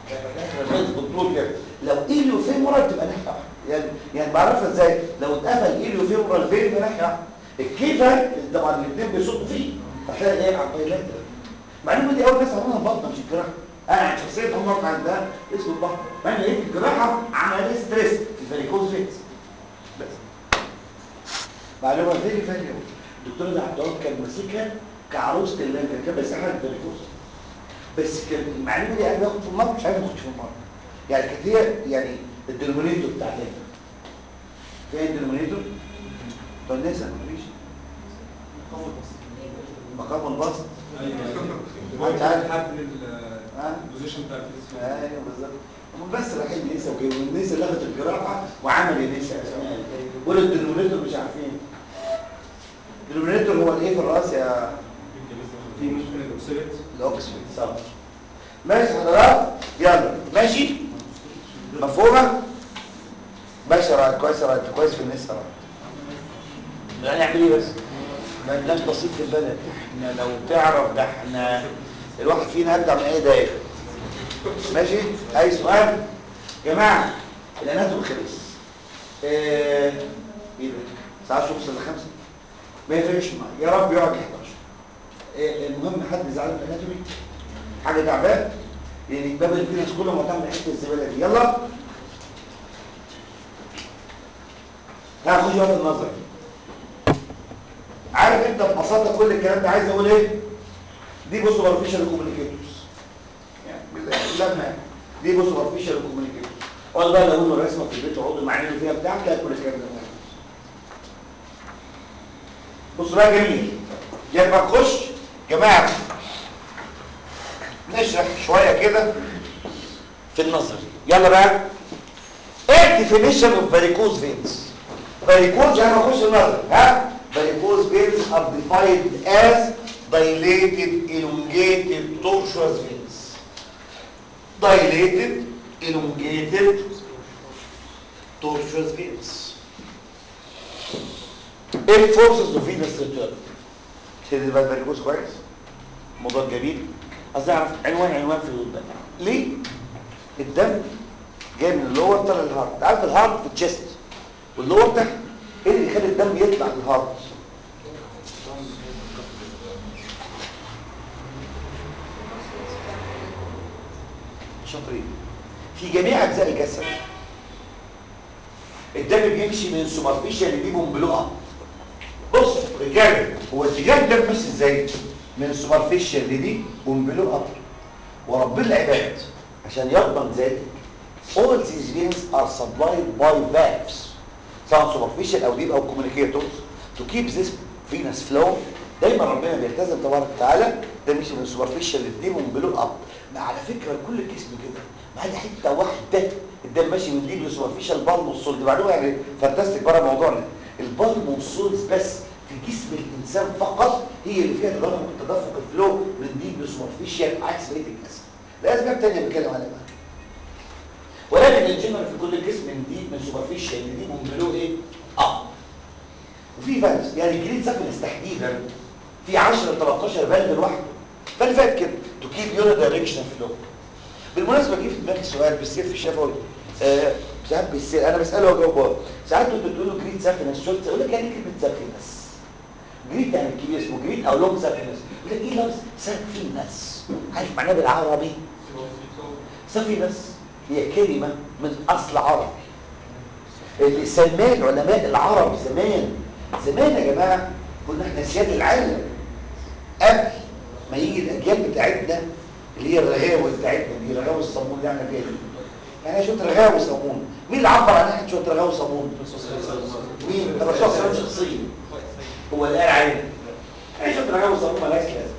بالطول كده لو ايليو فيمورال تبقى ناحيه واحده يعني يعني بعرفها ازاي لو اتقفل ايليو فيمورال فين يبقى ناحيه واحده الكيفه طبعا الاثنين بيصبوا فيه فتلاقي ايه على البايلاترال المعلومه دي اول ناس عملوها البطنه مش الجراحه انا شخصيا اول مره عندها اسمه البطنه مع ان لقيت الجراحه عمليه ستريس في الفاريكوز فيكس بس معلومه فيري فيري الدكتور ده عبد الوهاب كان ماسكها كعروسه اللي كان بيسحب الفاريكوز بس كان المعلومه دي انا باخد في المره مش عارف اخد في المره يعني كانت هي يعني الدينومينيتور بتاعتها فين الدينومينيتور بتوع الناس مفيش مقام البسط انت عارف البوزيشن بتاع الفيس ايوه بالظبط هم بس رايحين نسا وكده والنسا اللي اخذت الجراحه وعمل النسا ولا الدينومينيتور مش عارفين الدينومينيتور هو الايه في الراس يا في مشكله الاوكسيلت الاوكسفورد صح ماشي حضرات يلا ماشي مفهومه ماشي يا راجل كويس يا راجل كويس في الناس يا راجل يعني نعمل ايه بس ما لناش بسيط في البلد احنا لو تعرف ده احنا الواحد فينا ابدع من اي دقيقه ماشي اي سؤال جماعه الاناتومي خلص ايه ايه ده ساعه شوف وصل لخمسه ما يفرقش معايا يا رب يقعد 11 إيه المهم حد زعلان من الاناتومي حاجه تعبان يعني باب الفينس كله معتمد حته الزباله دي يلا هاخد وقت النظر عارف انت ببساطه كل الكلام ده عايز اقول ايه دي بص سوبرفيشال كوميونيكيتورز يعني لما دي بص سوبرفيشال كوميونيكيتورز اقعد بقى لو انه رسمه في البيت وعضو معين فيها بتاع تلاقي كل الكلام ده موجود. بص بقى جميل يعني ما نخش جماعه نشرح شويه كده في النظر يلا بقى ايه الديفينيشن اوف فاريكوز فينز فاريكوز يعني اخش النظر ها varicose veins are defined as dilated elongated tortuous veins dilated elongated tortuous veins ايه الفورسز اوف فينس ريتيرن تدري بقى الفاريكوز كويس موضوع جميل عايز اعرف عنوان عنوان في الدم ليه الدم جاي من اللور طلع للهارت عارف الهارت في الشيست واللور تحت ايه اللي يخلي الدم يطلع للهارت شاطرين في جميع اجزاء الجسد الدم بيمشي من سوبرفيشال لديبهم بلقى بص رجاله هو اتجاه الدم ماشي ازاي من السوبرفيشال لدي ومبلو اب ورب العباد عشان يضمن ذلك all these veins are supplied by valves سواء superficial او deep او communicators to keep this venous flow دايما ربنا بيلتزم تبارك وتعالى ده مش من superficial للديب ومبلو اب ما على فكره كل الجسم كده ما عدا حته واحده الدم ماشي من ديب لسوبرفيشال بالم والصول دي معلومه يعني فانتاستيك بره موضوعنا البالم والصولز بس في جسم الانسان فقط هي اللي فيها تدفق تدفق الفلو من ديب لسوبرفيشال عكس بقيه الجسم لاسباب ثانيه بتكلم عليها بقى ولكن الجنرال في كل الجسم من ديب من سوبرفيشال لديب ومبلو ايه اب وفي فالز يعني الجريد سافنس تحديدا في 10 13 فالف لوحده فالف فات كده تو كيب يونت دايركشن فلو بالمناسبه جه في دماغي سؤال بيصير في الشفوي آه ساعات بيصير انا بساله واجاوبه ساعات انتوا بتقولوا جريد سافنس شفت اقول لك يعني ايه كلمه سافنس جريد يعني الكبير اسمه جريد او لونج سافينس يقول لك ايه لفظ سافينس عارف معناه بالعربي سافينس هي كلمه من اصل عربي اللي سماه العلماء العرب زمان زمان يا جماعه كنا احنا سياد العالم قبل ما يجي الاجيال بتاعتنا اللي هي الرغاوي بتاعتنا دي رغاوي الصابون اللي احنا فيها دي يعني شويه رغاوي صابون مين اللي عبر عن احنا شويه رغاوي صابون مين الرسول صلى الله عليه وسلم شخصيا هو اللي قال علينا ايش الرغاوي صابون مالهاش لازمه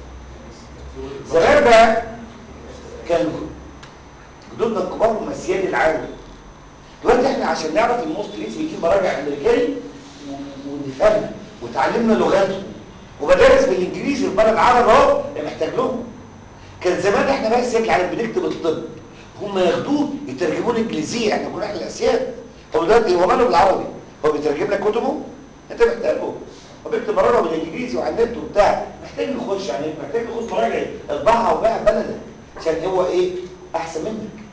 زمان بقى كان جدودنا الكبار هم سياد العالم دلوقتي احنا عشان نعرف الموست ليز بيجيب مراجع امريكاني ونفهمها وتعلمنا لغاتهم وبدرس بالانجليزي البلد العرب اهو محتاج لهم كان زمان احنا بقى سياد العالم بنكتب الطب هم ياخدوه يترجموه الانجليزيه احنا كنا احنا الاسياد هو دلوقتي هو ماله بالعربي هو بيترجم لك كتبه انت محتاجه هو بيكتب مراجعه بالانجليزي وعلى النت وبتاع محتاج يخش يعني محتاج يخش مراجع اطبعها وبيعها بلدك عشان هو ايه احسن منك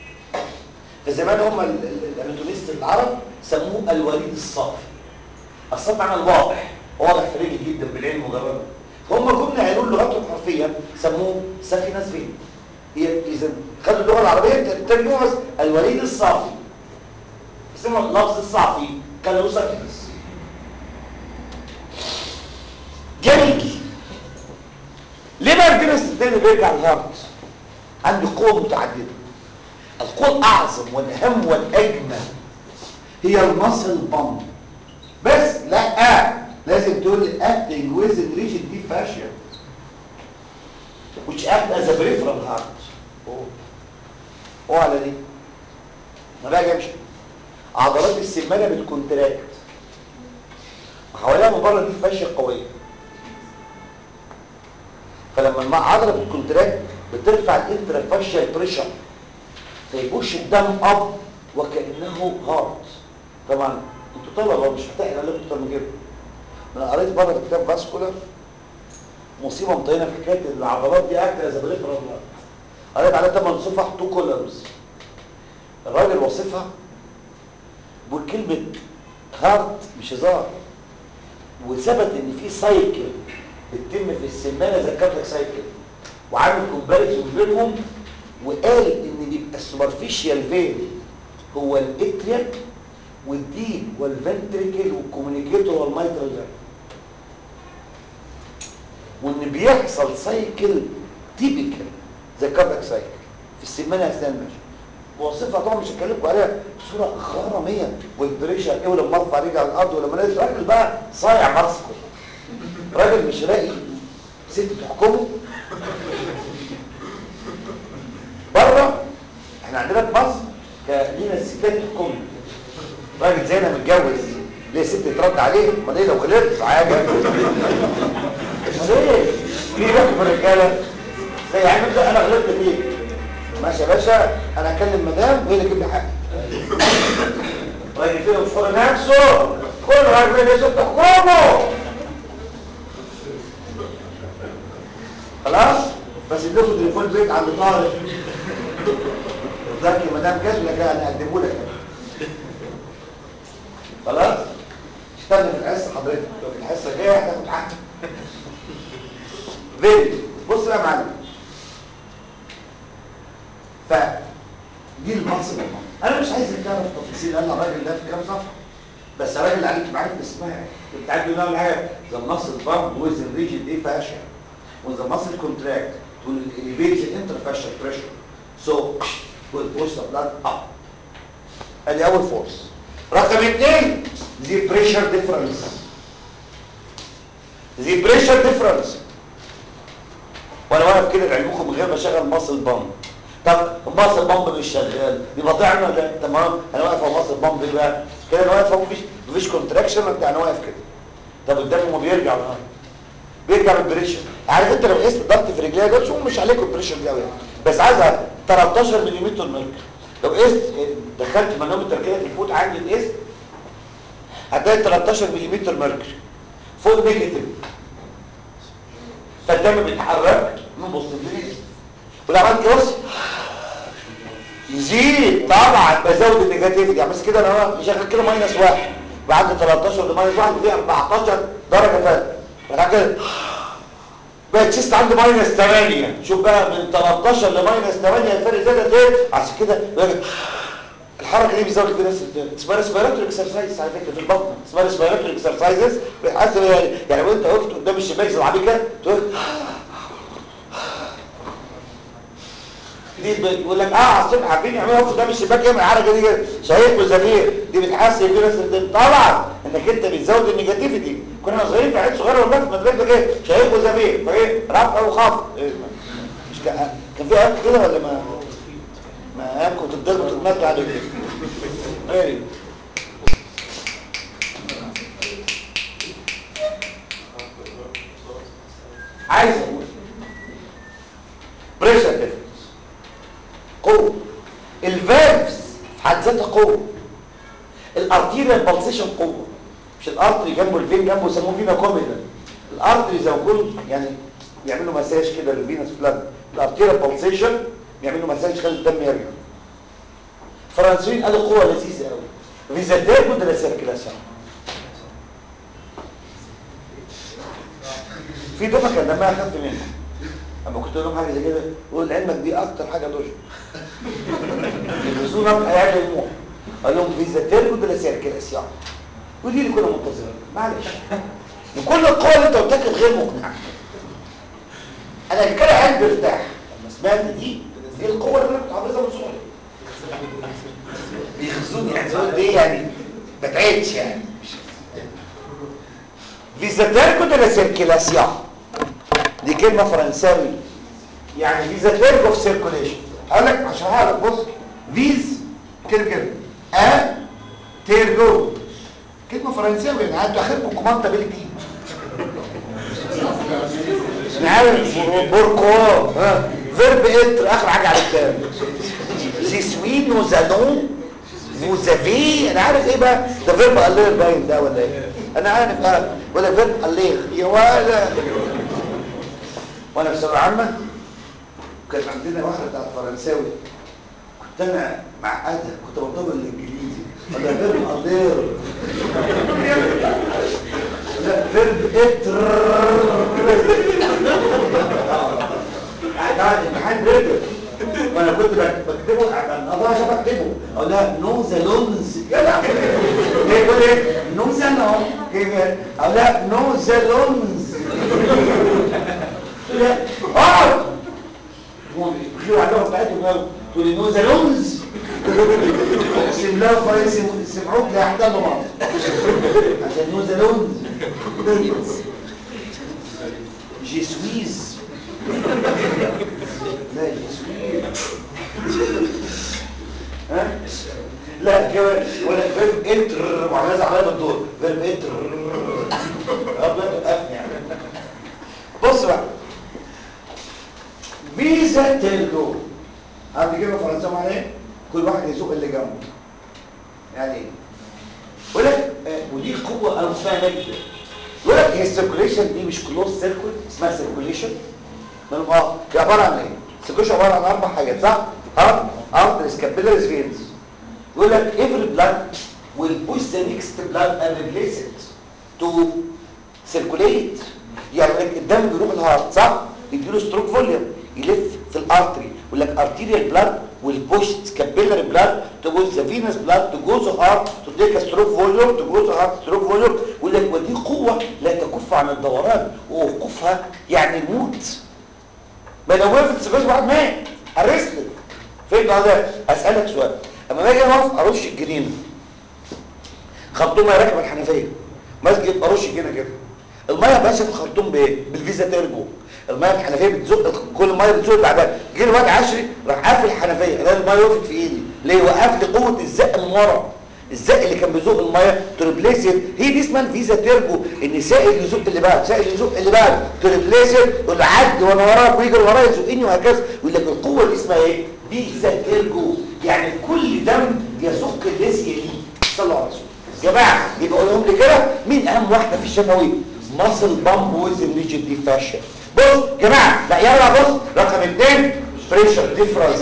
فزمان هم الاناتوميست العرب سموه الوليد الصافي الصافي معنى الواضح واضح في رجل جدا بالعلم مجرد فهم جم نقلوا لغتهم حرفيا سموه سفينة فين هي اذا خدوا اللغه العربيه ترجموها بس الوليد الصافي اسمه اللفظ الصافي كان له سفينس جميل ليه بقى الجنس الثاني بيرجع الهارت عنده قوه متعدده القوة الأعظم والأهم والأجمل هي المصل بامب بس لا لازم تقول لي acting with rigid deep fascia which act as a peripheral heart اوه اوه على دي ما بقى جامش عضلات السمانة بتكونتراكت وحواليها من بره دي فاشية قوية فلما العضلة بتكونتراكت بترفع الانترا فاشيال بريشر فيبوش الدم اب وكانه هارت طبعا انتوا طلبه مش محتاج اقول لكم اكتر من كده انا قريت بره في كتاب فاسكولار مصيبه مطينه في حكايه العضلات دي اكتر از بريفرال قريت عليها 8 صفح تو كولمز الراجل وصفها بيقول كلمه هارت مش هزار وثبت ان في سايكل بتتم في السمانه ذكرت لك سايكل وعامل كومباريزون بينهم وقال ان بيبقى السوبرفيشال فين هو الاتريا والديب والفنتريكل والكوميونيكيتور والمايترال فين وان بيحصل سايكل تيبيكال زي كاردك سايكل في السمانه اثناء المشي وصفها طبعا مش هتكلمكم عليها بصوره غراميه والبريشر ايه ولما ارفع رجلي على الارض ولما نازل راجل بقى صايع ماسكه راجل مش لاقي ست تحكمه بره احنا عندنا في مصر لينا الستات تحكم راجل زينا متجوز ليه ست يترد عليه امال ايه لو غلطت حاجه امال ايه في بقى من الرجاله زي عم انا غلطت فيك ماشي يا باشا انا اكلم مدام وهي اللي تجيب لي حقي راجل كده مش فاضي نفسه كل راجل لازم تحكمه خلاص بس اديكوا تليفون البيت عند طارق ذاك مدام كاتب لك انا اقدمه لك خلاص استنى في الحصه حضرتك لو في الحصه الجايه هتاخد حقك فيديو بص بقى يا معلم ف دي المقصد انا مش عايز اتكلم في تفاصيل انا الراجل ده في كام صفحه بس الراجل اللي عليك معاك اسمها انت عارف انه حاجه ذا ماسل بامب ويز ريجيد ايه فاشن وذا ماسل كونتراكت will elevate the interfacial pressure so will push the blood up ادي اول فورس رقم اثنين the pressure difference the pressure difference وانا واقف كده لعلمكم من غير ما اشغل ماسل بامب طب الماسل بامب مش شغال يبقى ضيعنا ولا لا؟ تمام انا واقف على ماسل بامب ايه بقى كده انا واقف اهو مفيش مفيش كونتراكشن بتاع انا واقف كده طب قدامه ما بيرجع بقى بيرجع بالبريشر عارف انت لو قست ضغط في رجليا ده شو مش عليكم البريشر دي قوي بس عايزها 13 ملم ميركوري لو قست دخلت مانومتر كده في الفوت عندي القست هتلاقي 13 ملم ميركوري فوق نيجاتيف فالدم بيتحرك من بص الجنين ولو عملت كده بص يزيد طبعا بزود النيجاتيف يعني بس كده انا مشغل كده ماينس واحد بعد 13 لماينس واحد ودي 14 درجه فرق بعد كده بقت سيست عندي ماينس 8 شوف بقى من 13 لماينس 8 الفرق زاد ايه عشان كده الحركه دي بتزود كده اسمها ريسبيراتوري اكسرسايز على فكره في البطن اسمها ريسبيراتوري اكسرسايزز بتحسن يعني يعني وانت وقفت قدام الشباك زي العبيط كده تقول دي بيقول لك اه على الصبح عارفين يعملوا قدام الشباك يعمل الحركه دي كده شهيق وزفير دي بتحسن في ناس طبعا انك انت بتزود النيجاتيفيتي كنا صغيرين في عيد صغيره والله في مدرسه كده شهيق وزفير فايه رفع وخفض إيه مش كان كان في ايام كده ولا ما ما ايام كنت بتضرب تتمتع عليك كده ايه عايز اقول بريشر ديفرنس قوه الفالفز في حد ذاتها قوه الارتيريال بالسيشن قوه مش الارتري جنبه الفين جنبه يسموه فينا كوميدا الارتري زي ما كنت يعني بيعملوا مساج كده للفينس بلاد الارتيريال بالسيشن بيعملوا مساج خلي الدم يرجع فرنسيين قالوا قوه لذيذه قوي فيزاتيركو دي لا سيركيلاسيون في دفعه كان دمها خف منها اما كنت اقول لهم حاجه زي كده يقول لعلمك دي اكتر حاجه لوجيك الرسول هيعمل الموح قال لهم فيزاتيركو دي لا سيركيلاسيون ودي اللي كنا منتظرينها معلش وكل القوى اللي انت قلتها كانت غير مقنعه انا كده قلبي ارتاح لما سمعت دي دي القوه اللي انا كنت حافظها من صغري بيخزوني يعني زود دي يعني ما تعيدش يعني فيزاتيركو دي لا سيركيلاسيون دي كلمه فرنساوي يعني فيزاتيركو اوف سيركوليشن هقول لك هشرحها لك بص فيز كده كده ا تيرجو كلمه فرنساوي يعني انتوا اخركم كوماندا بلدي انا عارف بوركو ها فيرب اتر اخر حاجه على الكتاب سي سوي نوزالون فوزافي انا عارف ايه بقى ده فيرب الير باين ده ولا ايه انا عارف اه ولا فيرب الير يا ولا وانا في ثانويه عامه كان عندنا واحده بتاعت فرنساوي كنت انا معقده كنت بطلب الانجليزي ولا فيرب الير لا فيرب اتر قاعد امتحان رجل وانا كنت بكتبه عشان اضيع بكتبه اقول لها نو زالونز يلا هي تقول ايه نو زالون كيف اقول لها نو زالونز اقعد في عندهم بتاعتهم قوي تقول لي نو زالونز اقسم لها فرنسي سمعوك لا يحتلوا بعض عشان نو زالونز جي سويز لا جي ها لا كمان ولا فيرب انتر وعمال عليا بالدور فيرب انتر ربنا يعني بص بقى فيزا تيرجو عندي كلمه فرنساوي معناها ايه كل واحد يزق اللي جنبه يعني ايه يقول لك آه، ودي قوه انا مش فاهم جدا يقول لك هي السيركوليشن دي مش كلوز سيركل اسمها سيركوليشن من اه هي عباره عن ايه السيركوليشن عباره عن اربع حاجات صح ها ارتريز كابيلاريز فينز يقول لك every blood will push the next blood and replace it to circulate يعني يقول لك الدم بيروح الهارت صح يديله ستروك فوليوم يلف في الارتري يقول لك arterial blood will push capillary blood towards the venous blood to go to heart to take a stroke volume to go to heart stroke volume يقول لك ودي قوة لا تكف عن الدوران ووقوفها يعني الموت ما لو وقفت سباش واحد مات ارستد فهمت هذا اسالك سؤال اما باجي اقف ارش الجنينه خرطوم ما راكب الحنفيه ماسك ارش الجنينه كده الميه ماشيه في الخرطوم بايه بالفيزا تيربو الميه الحنفيه بتزق كل الميه بتزق بعدها جه الواد عشري راح قافل الحنفيه الاقي الميه وقفت في ايدي ليه وقف لي قوه الزق من ورا الزق اللي كان بيزق الميه تريبليس هي دي اسمها الفيزا تيربو ان سائل يزق اللي بعد سائل يزق اللي بعد تريبليس يقول عدي وانا وراك ويجري ورايا يزقني وهكذا يقول لك القوه دي اسمها ايه فيزا تيربو يعني كل دم يزق الليزيه دي صلوا على الرسول جماعه يبقى قولهم لي كده مين اهم واحده في الشفوي ماسل بامب ويز ريجيد دي فاشن بص جماعه لا يلا بص رقم اثنين بريشر ديفرنس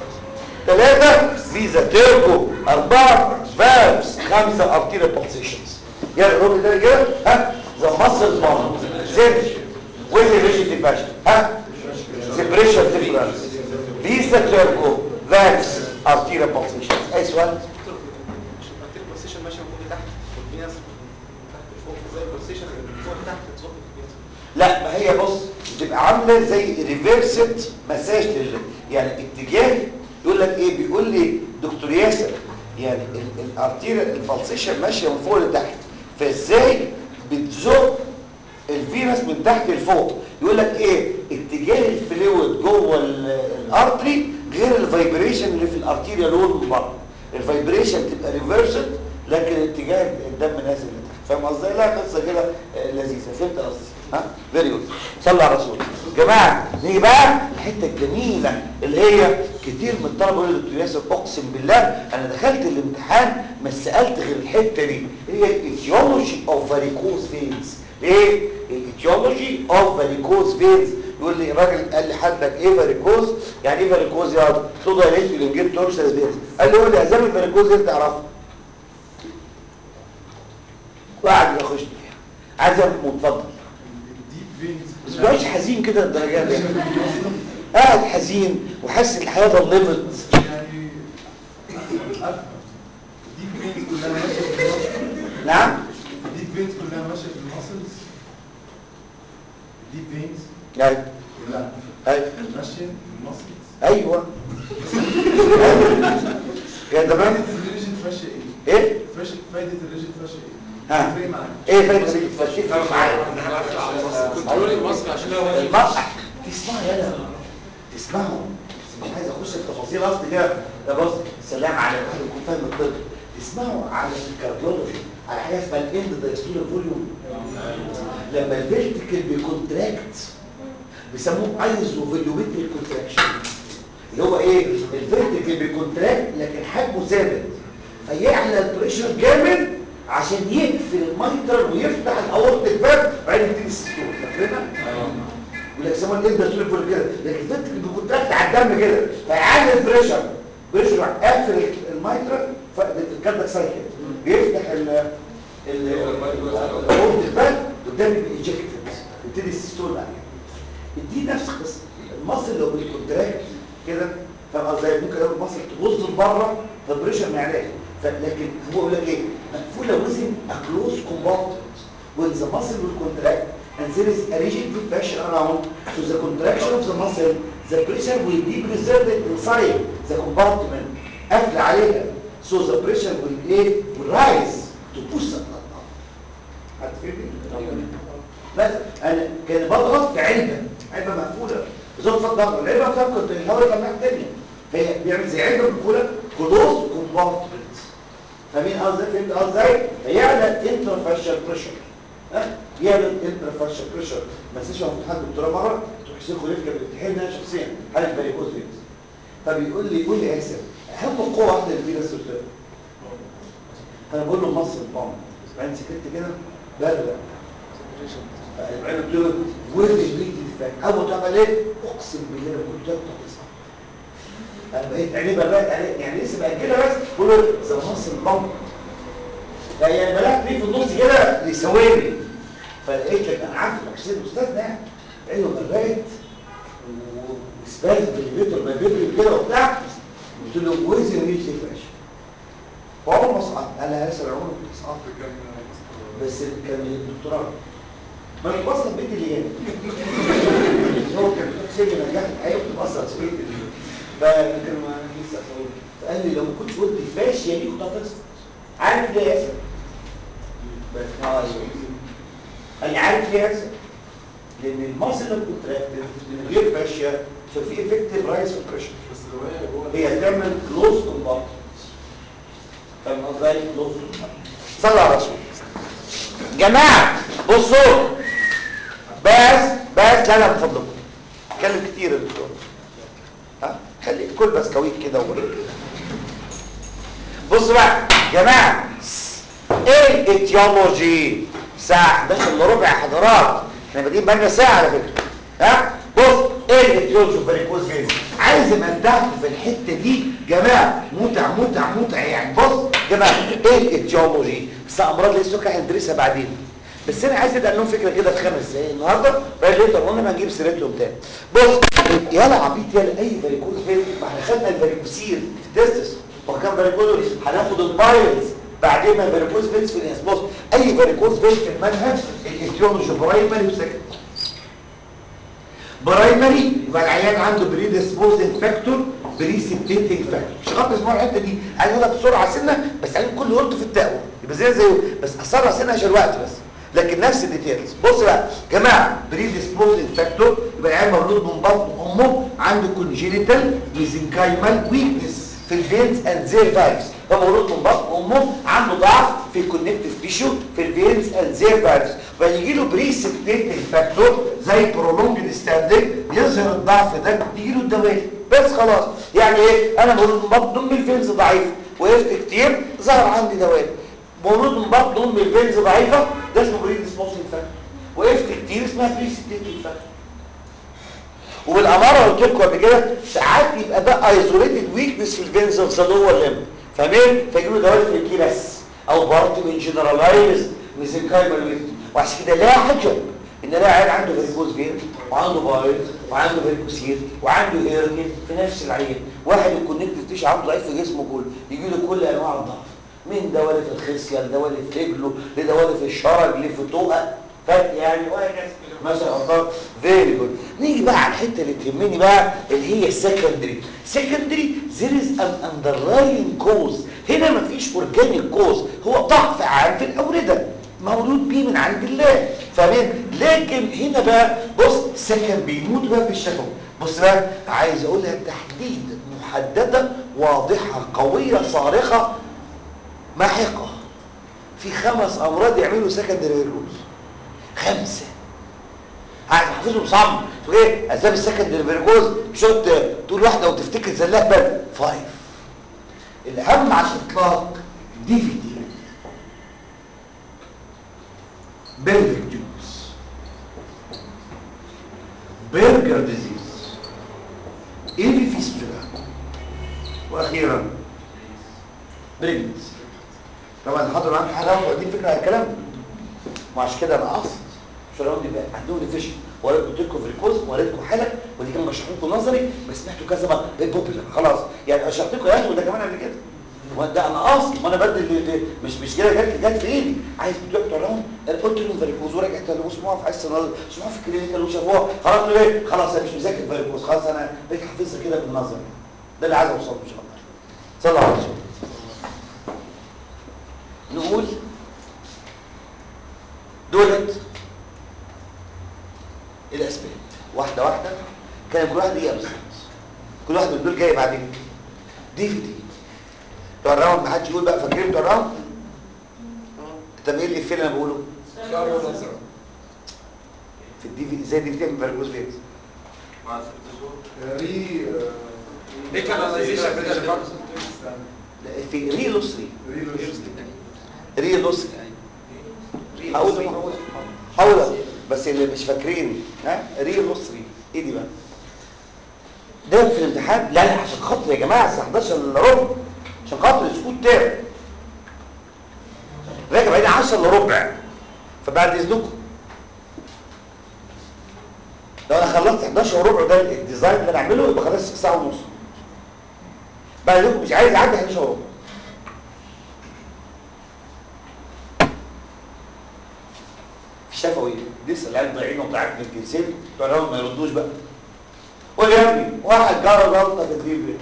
ثلاثة فيزا تيربو أربعة فالفز خمسة أرتيريال بالسيشنز يلا الراجل ده كده ها ذا ماسل بامب زد ويز ريجيد دي فاشن ها ذا بريشر ديفرنس فيزا تيربو فالفز أرتيريال بالسيشنز أي سؤال؟ مش الارتيريال بوزيشن ماشيه من فوق لتحت والفينس تحت لفوق زي البوزيشن اللي من فوق لتحت تزق الفينس لا ما هي بص بتبقى عامله زي ريفيرسد مساج لل يعني اتجاه يقول لك ايه بيقول لي دكتور ياسر يعني الارتيريال الفالسيشن ماشيه من فوق لتحت فازاي بتزق الفينس من تحت لفوق يقول لك ايه اتجاه الفلويد جوه ال- الارتري غير الفايبريشن اللي في الارتيريال وول من بره الفايبريشن تبقى ريفيرسد لكن اتجاه الدم نازل لتحت فاهم قصدي لا قصه كده آه، لذيذه فهمت قصدي ها فيري جود صلى على الرسول جماعه نيجي بقى الحته الجميله اللي هي كتير من الطلبه يقولوا دكتور ياسر اقسم بالله انا دخلت الامتحان ما سالت غير الحته دي هي الايتيولوجي اوف فاريكوز فينز ايه الايتيولوجي اوف فاريكوز فينز يقول لي الراجل قال لي حضرتك ايه فاريكوز يعني ايه فاريكوز يا قلت له ده ليه اللي جبت تورسال فينز قال لي قول لي اسامي الفاريكوز انت تعرفها وقعد يخش فيها عايز محمود اتفضل الديب فينز بس ما تبقاش حزين كده الدرجات دي قاعد حزين وحاسس ان الحياه ضلمت يعني افهم الديب فينز كلها ماشيه في الماسل نعم الديب فينز كلها ماشيه في الماسلز الديب فينز ايوه كلها ايوه ماشيه في الماسلز ايوه يا تمام فايده الريجيد فاشيه ايه؟ ايه فاشيه فايده الريجيد فاشيه ايه؟ ها. تفرق معاك ايه فايده التفكير معايا كنترول المصري عشان لو المرأة تسمعوا يلا تسمعوا مش عايز اخش في تفاصيل اصل كده ده بص سلام على واحد يكون فاهم الطب تسمعوا على الكارديولوجي على حاجه اسمها الاند دايستول فوليوم لما الفيرتيكال بيكونتراكت بيسموه ايزو فوليومتريك كونتراكشن اللي هو ايه الفيرتيكال بيكونتراكت لكن حجمه ثابت فيعلى البريشر جامد عشان يقفل الميترال ويفتح الاورتيك فالف وبعدين يبتدي السيستول فاكرينها؟ يقول لك سموه الايه دستور الفول كده لكن الفيرتيكال بيكونتراكت على الدم كده فيعلي البريشر بريشر راح قافل الميترال فالكاردك سايكل بيفتح ال الاورتيك فالف والدم يبقى ايجكتد يبتدي السيستول بعدين دي نفس القصه المصل لو بالكونتراكت كده فاهم قصدي ممكن لو المصل تبص لبره فالبريشر ما يعلاش لكن هو يقول لك ايه مقفوله وزن اكلوز كومبارتمنت when the muscle will contract and there is a rigid pressure around so the contraction of the muscle the pressure will be preserved inside the compartment قافل عليها so the pressure will ايه will rise to push the blood out هتفهمني؟ بس انا كان بضغط في علبه علبه مقفوله بظبط الضغط العلبه فيها كنت الهواء يطلع منها تانية فهي بيعمل زي علبه مقفوله كلوز كومبارتمنت فاهمين قصدي فهمت قصدي ازاي فيعلى انترفاشال بريشر ها يعلى انترفاشال بريشر ما تنساش لما كنت حد دكتوره مره تروح سيخو ليفكا بالامتحان انا شخصيا حاله فاريكوز فينز فبيقول لي يقول لي اسف اهم قوه واحده اللي فيه السلطان فانا بقول له مصر البامب بعدين سكت كده لا لا لا فالعين قلت له وين البيت الفات اول ما عمل ايه اقسم بالله لو كنت اكتر تصحى انا بقيت عيني برقت عليه يعني لسه بقى كده بس بقول له زي مصر البامب فهي بلعت ليه في النص كده يساويني فلقيت لك انا عارف الاكسيد الاستاذ ده عينه برقت وسبازم في البيتر ما بيبري كده وبتاع قلت له وزن ريش يا باشا فاول ما صعد انا لسه العمر كنت صعدت كان بس كان الدكتوراه ما انا بصل البيت اللي جاي هو كان سيب نجاح الحقيقه كنت بصل في البيت اللي جاي فكان ما لسه اصور فقال لي لو ما كنتش قلت فاشيه دي كنت هتصل عارف ليه يا اسف بس اه قال لي عارف ليه يا اسف لان المصل اللي كنت من غير فاشيه ففي افكتيف رايز في البريشر بس لو هي جوه هي تعمل كلوز كومبارت فاهم قصدي كلوز صلى على الرسول جماعه بصوا بس بس لا لا من فضلكم اتكلم كتير يا دكتور ها خلي كل بسكويت كده وقول بصوا بقى جماعه ايه الاتيولوجي الساعه 11 الا ربع يا حضرات احنا بادئين بقالنا ساعه على فكره ها بص ايه الاتيولوجي فاريكوز فيز عايز امدحكم في الحته دي جماعه متع متع متع يعني بص جماعه ايه الاتيولوجي بس امراض السكر هندرسها بعدين بس انا عايز ادي لهم فكره كده في خمس دقايق النهارده بعد ليتر قلنا ما نجيب سيرتهم تاني بص يلا عبيط يلا اي فاريكوز فيز ما احنا خدنا الفاريكوسيل في التستس وكان فاريكوز هناخد البايلز بعدين ما فاريكوز فيز في الناس بص اي فاريكوز فيز في المنهج الاتيولوجي برايمري وسكندري برايمري يبقى العيان عنده بريدسبوزنج فاكتور بريسبتيتنج فاكتور مش غلط اسمها الحته دي عايز اقول لك بسرعه سنه بس عايز كل قلته في التقوى يبقى زي زيه بس اثرها سنه عشان الوقت بس لكن نفس الديتيلز بص بقى جماعه بريدسبوزنج فاكتور يبقى العيان مولود من بطن امه عنده كونجينيتال ميزنكايمال ويكنس في الفينز اند زير فالفز فمولود من بطن امه عنده ضعف في الكونكتيف تيشو في الفينز اند زير فالفز فيجي له بريسبتيتنج فاكتور زي برولونجد ستاندنج يظهر الضعف ده يجي له الدوالي بس خلاص يعني ايه انا مولود من بطن امي الفينز ضعيف وقفت كتير ظهر عندي دوالي مولود من بطن امي الفينز ضعيفه ده اسمه بريدسبوزنج فاكتور وقفت كتير اسمها بريسبتيتنج فاكتور وبالاماره قلت لكم قبل كده ساعات يبقى ده ايزوليتد ويكنس في الفينز اوف ذا لور ليمب فاهمين فيجيله دوالي في الكلى بس او بارت من جنرالايز ميزنكايمال ويكنس وعشان كده لا حجه ان لا عيل عنده فيريكوز فين وعنده بايل وعنده فيريكوسير وعنده هيرنين في نفس العين واحد الكونكتيف تيشو عنده ضعيف في جسمه كله يجي له كل انواع الضعف من دوالي في الخصيه لدوالي في رجله لدوالي في الشرج لفتوقه فات يعني وهكذا مثلا الله فيري جود نيجي بقى على الحته اللي تهمني بقى اللي هي السكندري سكندري there is an underlying cause هنا مفيش اورجانيك كوز هو ضعف عام في الاورده مولود بيه من عند الله فاهمين لكن هنا بقى بص سكن بيموت بقى في الشفوي بص بقى عايز اقولها تحديد محدده واضحه قويه صارخه ماحقه في خمس امراض يعملوا سكندري فيروس خمسه عايز احفظهم صم تقول ايه اسباب السكندري فيروس مش تقول واحده وتفتكر زلها بل فايف الاهم على الاطلاق دي في دي بلفيك جوز برجر ديزيز ايه فيستولا واخيرا بريجنس طبعا حضروا معاك حلاوه ودي فكره على الكلام وعشان كده انا قصد عشان لو بقى عندهم ريفيشن ولا قلت لكم فريكوز ولا لكم حاله ودي كان بشرح لكم نظري بس سمعتوا كذا مره بوبيلر خلاص يعني شرحت لكم يا وده كمان قبل كده وده انا قاصد ما انا بدل مش مش كده جت جت في ايدي عايز بتوع بتوع لهم قلت لهم فاريكوز ورجعت لهم اسمعوا في حس النظر اسمعوا في الكلينيكال وشافوها خلاص ايه خلاص انا مش مذاكر فاريكوز خلاص انا بقيت حافظها كده بالنظر ده اللي عايز اوصله ان شاء الله صلى على الرسول نقول دولت الاسباب واحده واحده كان كل واحد ليه ابسط كل واحد من دول جاي بعدين دي في دي بتوع الراوند ما حدش يقول بقى فاكرين بتوع الراوند طب ايه الافيه اللي انا بقوله في الدي في زي دي في بتعمل فيروس فيروس ري ريكاناليزيشن بتاع في ريلوسري ريلوسري هقول هقول بس اللي مش فاكرين ها ريلوسري ايه دي بقى ده في الامتحان لا لا عشان خاطر يا جماعه الساعه 11 الا ربع عشان خاطر السكوت تاني راجع بعدين 10 الا ربع فبعد اذنكم لو انا خلصت 11 وربع ده الديزاين اللي انا اعمله يبقى خلاص ساعه ونص بعد اذنكم مش عايز اعدي 11 وربع في شفوي لسه العيال ضايعين وضاعت من الجنسين بتوع الأول ما يردوش بقى قول يا ابني واحد جرى غلطه في الديب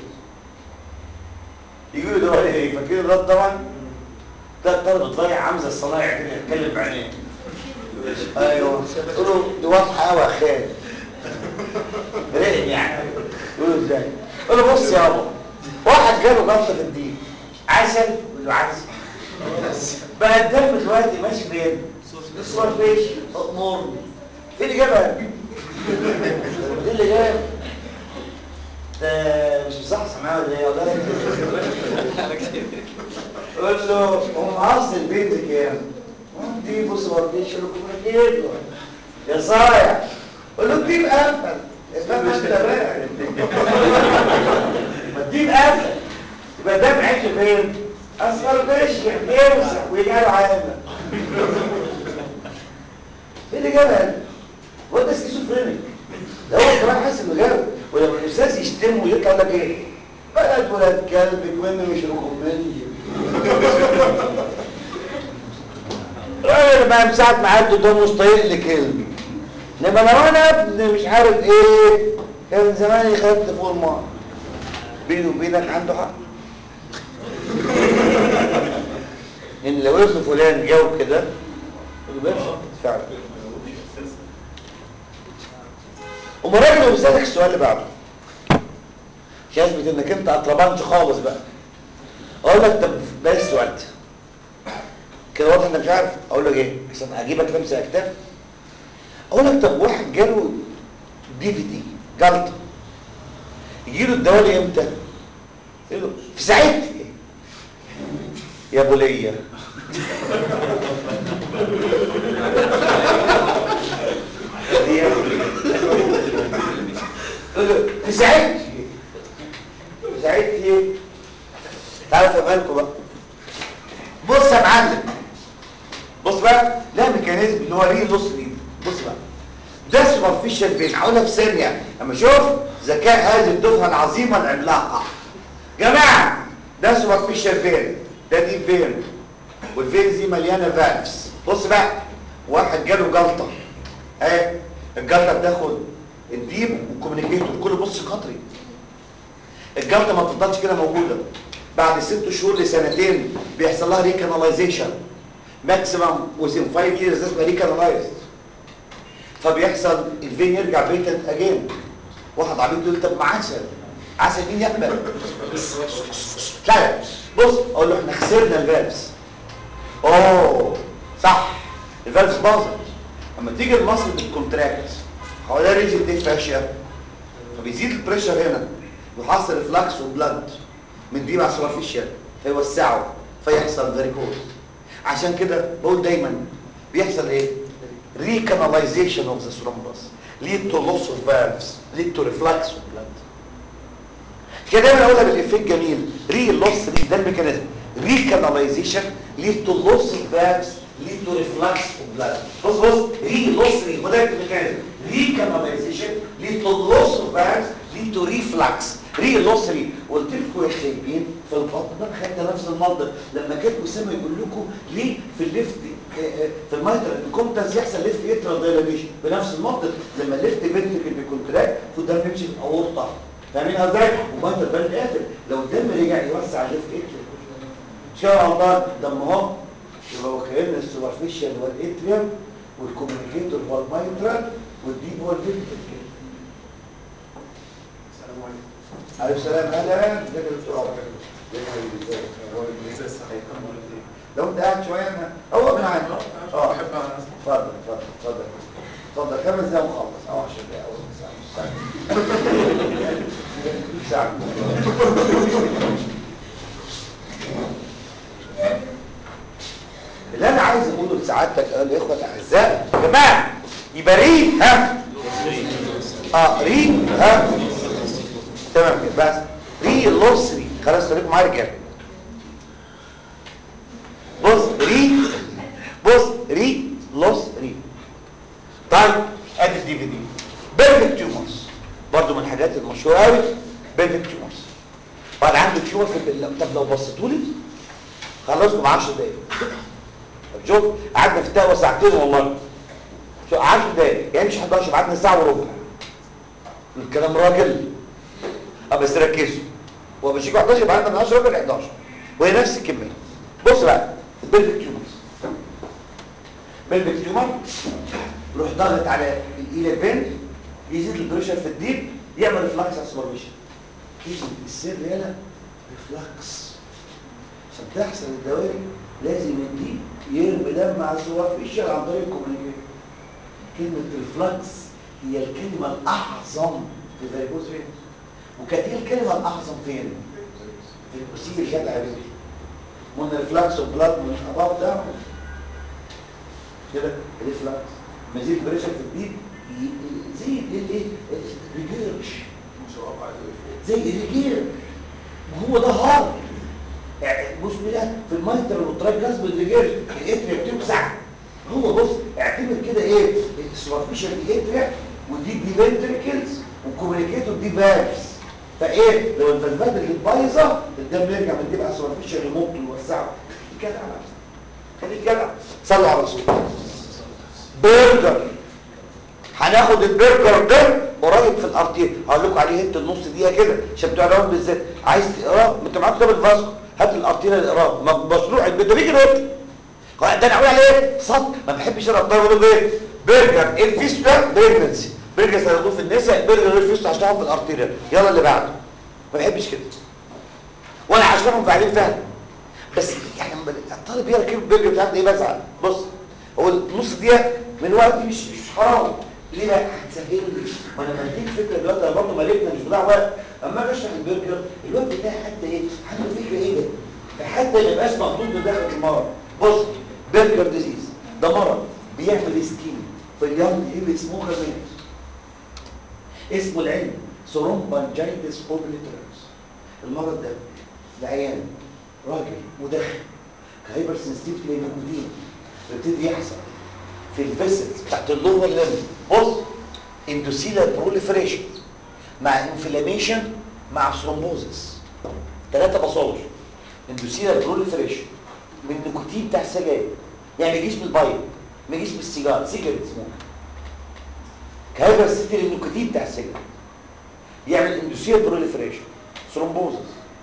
يجوا له ده ايه فاكرين الرد طبعا ده الطالب الضايع عامل زي الصنايع كده يتكلم بعينيه ايوه تقول له دي واضحه قوي يا خال رقم يعني يقول له ازاي قول له بص يابا واحد جاله غلطه في الدين عسل يقول له عسل بقى الدم دلوقتي ماشي فين؟ الصور فيش امورني ايه اللي جابها؟ ايه اللي جاب؟ ده مش مصحصح معاه ولا ايه؟ ولا قول له هو معاصر البنت كام؟ دي بص وربيش لكم كده يا صايع قول له دي مقفل اسمها انت بقى ما دي مقفل يبقى ده معيش فين؟ اصفر بشع يمسح ويجعله عامل ايه اللي جابها؟ هو ده سكيزوفرينيك ده هو كمان حاسس انه جاب ولما الاستاذ يشتمه ويطلع لك ايه؟ بلد ولاد كلب كمان مش ركومني راجل ما مساعد معدي ده مش طايق لي كلمه انما لو انا ابن مش عارف ايه كان زماني خدت فوق الماء بيني وبينك عنده حق ان لو ابن فلان جاوب كده يبقى فعلا وما راجل لو بيسالك السؤال اللي بعده مش يثبت انك انت اطربانش خالص بقى اقول لك طب بلاش السؤال ده كده واضح انك مش عارف اقول لك ايه عشان اجيبك لمسه اكتاف اقول لك طب واحد جاله دي في دي جلطه يجي له الدواء امتى يقول له في ساعتها يا ابو ليا دي يا أبو ليا. يقول له في ساعتها في ساعتها تعالوا افهمكم بقى بص يا معلم بص بقى ده ميكانيزم اللي هو ريل لوس ريد بص بقى ده سوبرفيشال فين هقولها في ثانيه اما شوف ذكاء هذه الدفعه العظيمه العملاقه جماعه ده سوبرفيشال فين ده دي فين والفين دي مليانه فالفز بص بقى واحد جاله جلطه اهي الجلطه بتاخد الديب والكوميونيكيتور كله بص قطري الجلطه ما بتفضلش كده موجوده بعد ست شهور لسنتين بيحصل لها ريكاناليزيشن ماكسيمم وزين 5 ييرز اسمها ريكانالايزد فبيحصل الفين يرجع بيتنت اجين واحد عبيط يقول طب ما عسل عسل مين يقبل لا بص اقول له احنا خسرنا الفالفز اوه صح الفالفز باظت اما تيجي المصل بالكونتراكت حواليها ريجن دي فاشيه فبيزيد البريشر هنا ويحصل ريفلاكس وبلد من دي مع سوبرفيشال فيوسعه فيحصل فاريكوز عشان كده بقول دايما بيحصل ايه recanalization of the thrombus lead to loss of valves lead to reflux of blood كده دايما اقولها بالافكت جميل ري لوس ري ده الميكانيزم recanalization lead to loss of valves lead to reflux of blood بص بص ري لوس ري وده الميكانيزم recanalization lead to loss of valves lead to reflux ري لوس ري قلت لكم يا خايبين في البطن ده خدت نفس المنطق لما كان اسامه يقول لكم ليه في الليفت في المايتر الكومتنس يحصل ليفت اترال دايلاتيشن بنفس المنطق لما الليفت فنتركل بيكونتراكت فالدم يمشي في الاورطه فاهمين ازاي ومايتر بان قافل لو الدم رجع يوسع الليفت اترال ان شاء الله دم اهو يبقى وكأن السوبرفيشال هو الاتريوم والكوميونيكيتور هو المايترال والديب هو الفنتركل السلام عليكم عليه السلام اهلا ازيك يا دكتور عمر لو انت قاعد شويه انا هو معاك اه بحب اتفضل اتفضل اتفضل اتفضل خمس دقايق ونخلص او 10 دقايق او نص ساعه ساعة. اللي انا عايز اقوله لسعادتك ايها الاخوه الاعزاء يا جماعه يبقى ريد ها اه ريد ها تمام كده بس ري لوس ري خلاص خليكم معايا يا رجاله بص ري بص ري لوس ري طيب ادي الدي في دي بيرفكت تيومرز برضه من الحاجات المشهوره قوي بيرفكت تيومرز بعد عنده تيومر في البل... طب لو بصيتوا لي خلصكم 10 دقايق طب شوف قعدنا في التقوى ساعتين والله شوف 10 دقايق يعني مش 11 قعدنا ساعه وربع الكلام راجل اه بس ركزوا هو مش يجي 11 يبقى عندنا من 10 ربع ل 11 وهي نفس الكميه بص بقى البلفيك تيومرز بلفيك تيومر يروح ضاغط على الايد البين يزيد البريشر في الديب يعمل فلاكس اسبرميشن كلمه السر هنا ريفلكس عشان تحصل الدوائر لازم الديب يرمي دم مع الزوار في الشارع عن طريق الكوميونيكيشن كلمه ريفلكس هي الكلمه الاعظم في فيروس فين وكانت هي الكلمه الاعظم فين في الكرسي الجدع دي من ريفلكس وبلاد من اباف داون كده ريفلكس مزيد بريشر في الديب ي- ي- زي الايه ريجيرش مش هوقع عليه زي الريجير وهو ده هارد يعني بص كده في المايتر والترايكاس بالريجير الاتريا بتوسع هو بص اعتبر كده ايه السوبرفيشال دي اتريا ودي دي فنتريكلز والكوميونيكيتور دي فالفز فايه لو الفالفات اللي بايظه الدم يرجع من دي على السوبرفيشال يمط ويوسعه كده على خليك جدع صلوا على الرسول برجر هناخد البرجر ده قريب في الارتير هقول لكم عليه هنت النص دقيقه كده عشان بتوع العلوم بالذات عايز تقراه انت معاك كتاب الفاسكو هات الارتير اقراه ما مشروع ده بيجي نوت ده انا اقول عليه صد ما بحبش اقرا الطيب اقول ايه برجر ايه الفيستولا بريجنسي برجر سيدوه في النساء برجر غير فيستولا هشتغل في الارتير يلا اللي بعده ما بحبش كده وانا عشانهم فاعلين فعلا بس يعني لما الطالب يقرا كلمه برجر بتاعت ايه بزعل بص هو النص دقيقه من وقتي مش مش حرام ليه بقى هتسهل لي ما انا بديك فكره دلوقتي انا برضه مالكنا مش بضيع وقت اما اجي اشرح البرجر الوقت بتاعي حتى ايه عنده فكره ايه ده فحتى ما يبقاش مخطوط بداخل المرض بص برجر ديزيز ده مرض بيعمل سكين في اليوم ايه اسمه غازات اسمه العلم سرومبانجايتس اوبليترانس المرض ده العيان راجل مدخن هايبر سنسيتيف للنيكوتين بيبتدي يحصل في الفيسلز بتاعت اللور ليمب بص اندوسيلر بروليفريشن مع انفلاميشن مع ثرومبوزس ثلاثه باثولوجي اندوسيلر بروليفريشن من النيكوتين بتاع السجاير يعني ما يجيش من البايب ما يجيش من السيجار سيجاريت سموك كهايبر سنسيتيف للنيكوتين بتاع السجاير يعمل اندوسيلر بروليفريشن ثرومبوزس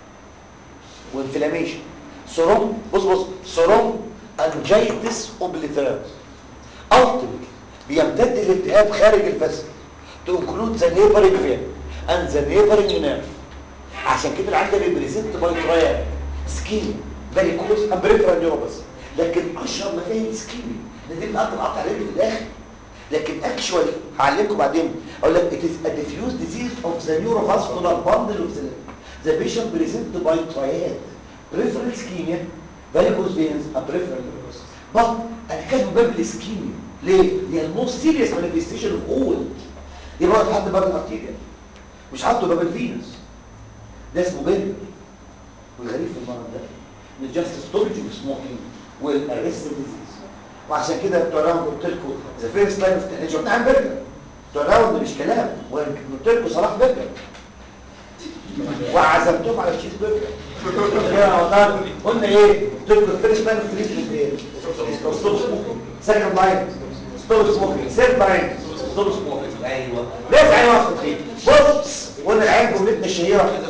وانفلاميشن سروم بص بص سروم انجيتس اوبليترانس ultimately بيمتد الالتهاب خارج الفسد to include the neighboring vein and the neighboring nerve عشان كده العيان ده بيبريزنت باي ترايال سكيمي فاريكوز امبريفرال نيوروباث لكن اشهر ما فيها سكيمي ده دي بنقطع قطع رجل في الاخر لكن اكشوالي هعلمكم بعدين اقول لك it is a diffuse disease of the neurovascular bundle of the limb the patient present by triad peripheral ischemia varicose veins and peripheral neurosis but انا كاتب باب الاسكيميا ليه؟ هي الموست سيريس مانيفستيشن اوف اول يبقى هو حد باب الارتيريا مش حاطه باب الفينس ده اسمه بيرجر والغريب في المرض ده ان جاست ستورج اوف سموكينج والارست ديزيز وعشان كده بتوع راوند قلت لكم ذا فيرست لاين اوف شفنا عن برجر بتوع راوند مش كلام وقلت لكم صلاح برجر وعزمتهم على تشيز برجر يا وطن قلنا ايه قلت لكم الفيرست لاين اوف تريتمنت ايه ستوب سموكينج سكند لاين ستوب سموكينج ثيرد لاين ستوب سموكينج ايوه لازم عين واحد فيه بص قلنا العين جملتنا الشهيره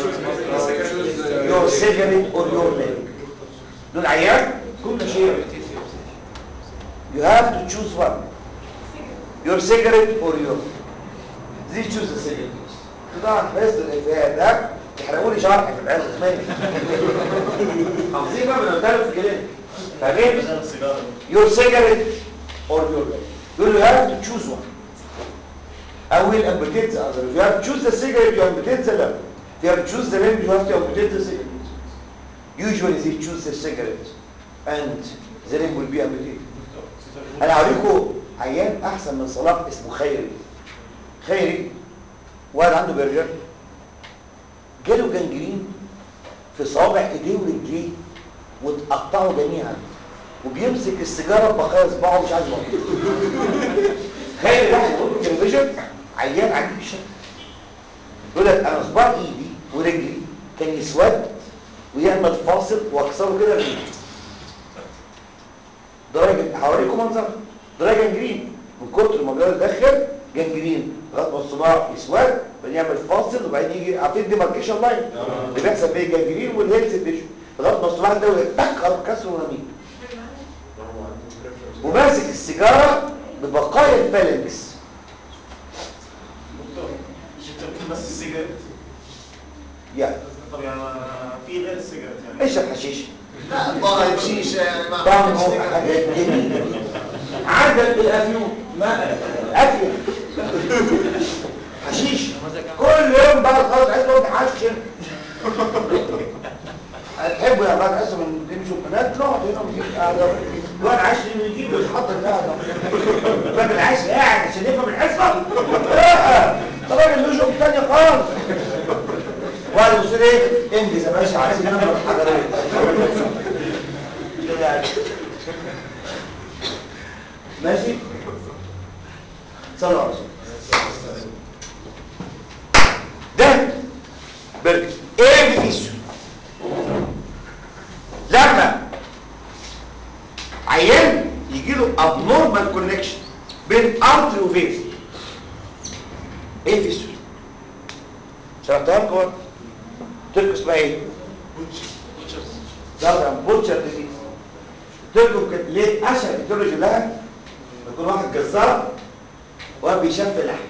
يور سيجريت اور يور ليج دول عيان كل شيء you have to choose one your cigarette or your دي choose a cigarette طبعا بس الافيهات ده يحرقوا لي شرح في العيال الاسماني حافظين بقى من قدام في الكلام فاهمين your cigarette or your leg يقول له you have to choose one I will amputate the other. If you have to choose the cigarette, you amputate the limb. If you have to choose the limb, you have to amputate the cigarette. Usually they choose the cigarette and the limb will be amputated. انا هوريكم عيان احسن من صلاح اسمه خيري خيري واحد عنده برجر جاله جنجرين في صوابع ايديه ورجليه واتقطعوا جميعا وبيمسك السيجاره ببقايا صباعه مش عايز يوقف خيري راح يقول له تلفزيون عيان عجيب الشكل يقول لك انا صباع ايدي ورجلي كان يسود ويعمل فاصل واكسره كده رجلي درجة هوريكم منظر درجة جنجرين من كتر ما بيقعد يدخل جنجرين لغايه ما الصباع يسود بعدين يعمل فاصل وبعدين يجي عارفين ديماركيشن لاين اللي بيحصل بين الجنجرين والهيلث تيشو لغايه ما الصباع ده يتك كسر ورميه وماسك السيجاره ببقايا الفالنكس بس السيجارة يعني طب يعني في غير السيجارة يعني اشرب حشيش لا طالب شيشه يعني ما طعمه حاجات جميله عندك الافيون ما افيون حشيش كل يوم بعد خلاص عايز تقعد تحشر هتحبوا يا بعد عايزوا من تمشوا البنات نقعد هنا ونجيب قاعده الواد عايش نجيب يتحضر القعده الراجل عايش قاعد عشان يفهم الحصه لا ده راجل له شغل تاني خالص وقال يبص لي ايه انجز يا باشا عايزين نضرب حجرين كده يعني ماشي صلوا على الرسول ده برجر ايه بيفيسو لما عيان يجي له abnormal connection بين ارتري وفيز ايه فيسو شرحتها لكم قلت لكم اسمها ايه طبعا بوتشر ديزيز قلت لكم كده ليه اشهر ايديولوجي لها يكون واحد جزار وهو بيشف لحم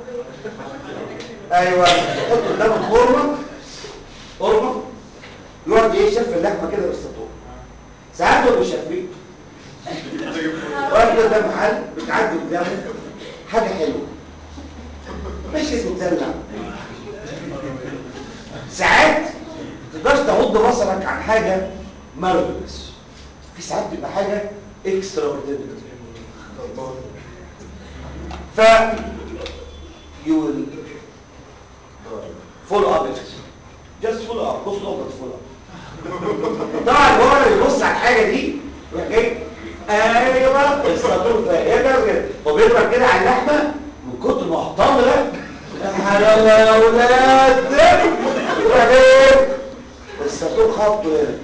ايوه يحط قدامه خرمه خرمه يقعد يشف اللحمه كده بالسطور ساعات هو بيشفيه واقف قدام محل بتعدي قدامه حاجه حلوه مش تتدلع ساعات تقدرش تغض بصرك عن حاجه مارفلس في ساعات بيبقى حاجه اكسترا اوردينري ف you will follow up it just follow up بص نقطة follow up طبعا هو اللي بيبص على الحاجة دي يروح جاي ايوه السطور فاهمة كده هو بيضرب كده على اللحمة من كتر ما احتضر يا حلاوة يا ولاد يروح جاي السطور خبطه هنا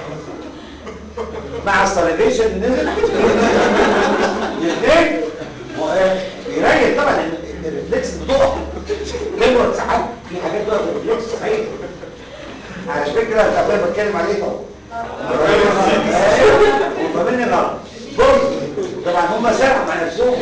مع السليفيشن نزل الاثنين بيريح طبعا لأن الريفلكس بتقع كبرت ساعات في حاجات بقى الريفلكس صحيح على فكره انت بتكلم عليه طبعا وفاهمني غلط بص طبعا هم سرعوا مع نفسهم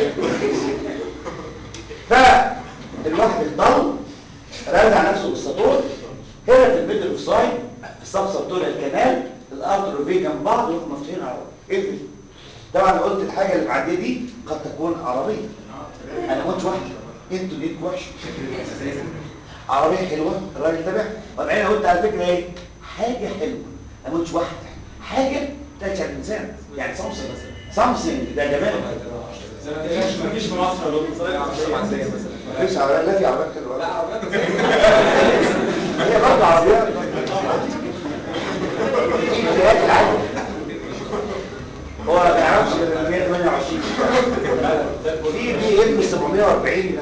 فالواحد الضل رازع نفسه بالسطور هنا في الميدل اوف سايد في الصفصه بتوع الكنال الارتر وفي جنب بعض ويروحوا مفتوحين على بعض ايه ده؟ طبعا قلت الحاجه اللي معديه دي قد تكون عربيه انا قلت واحده انتوا ليك وحش عربيه حلوه الراجل تابع وبعدين قلت على فكره ايه حاجه حلوه انا قلت واحده حاجه تاج على الانسان يعني سامسونج سامسونج ده جمال مفيش في مصر مفيش عربيات لا في عربيات حلوه لا عربيات هي برضه عربيات في بدايات العالم هو ما يعرفش غير 128 في بي ام 740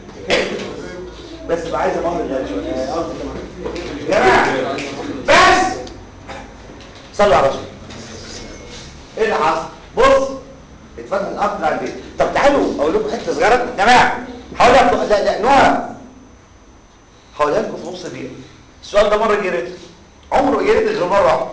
بس بقى عايزه مهر غالي شويه قصدي كمان يا جماعه بس صلوا على رسول ايه اللي حصل بص اتفتح الارض على البيت طب تعالوا اقول لكم حته صغيره يا جماعه هقول لكم لا لا نوع هقولها لكم في نص دقيقه السؤال ده مره جه ريت عمره ما جه ريت غير مره واحده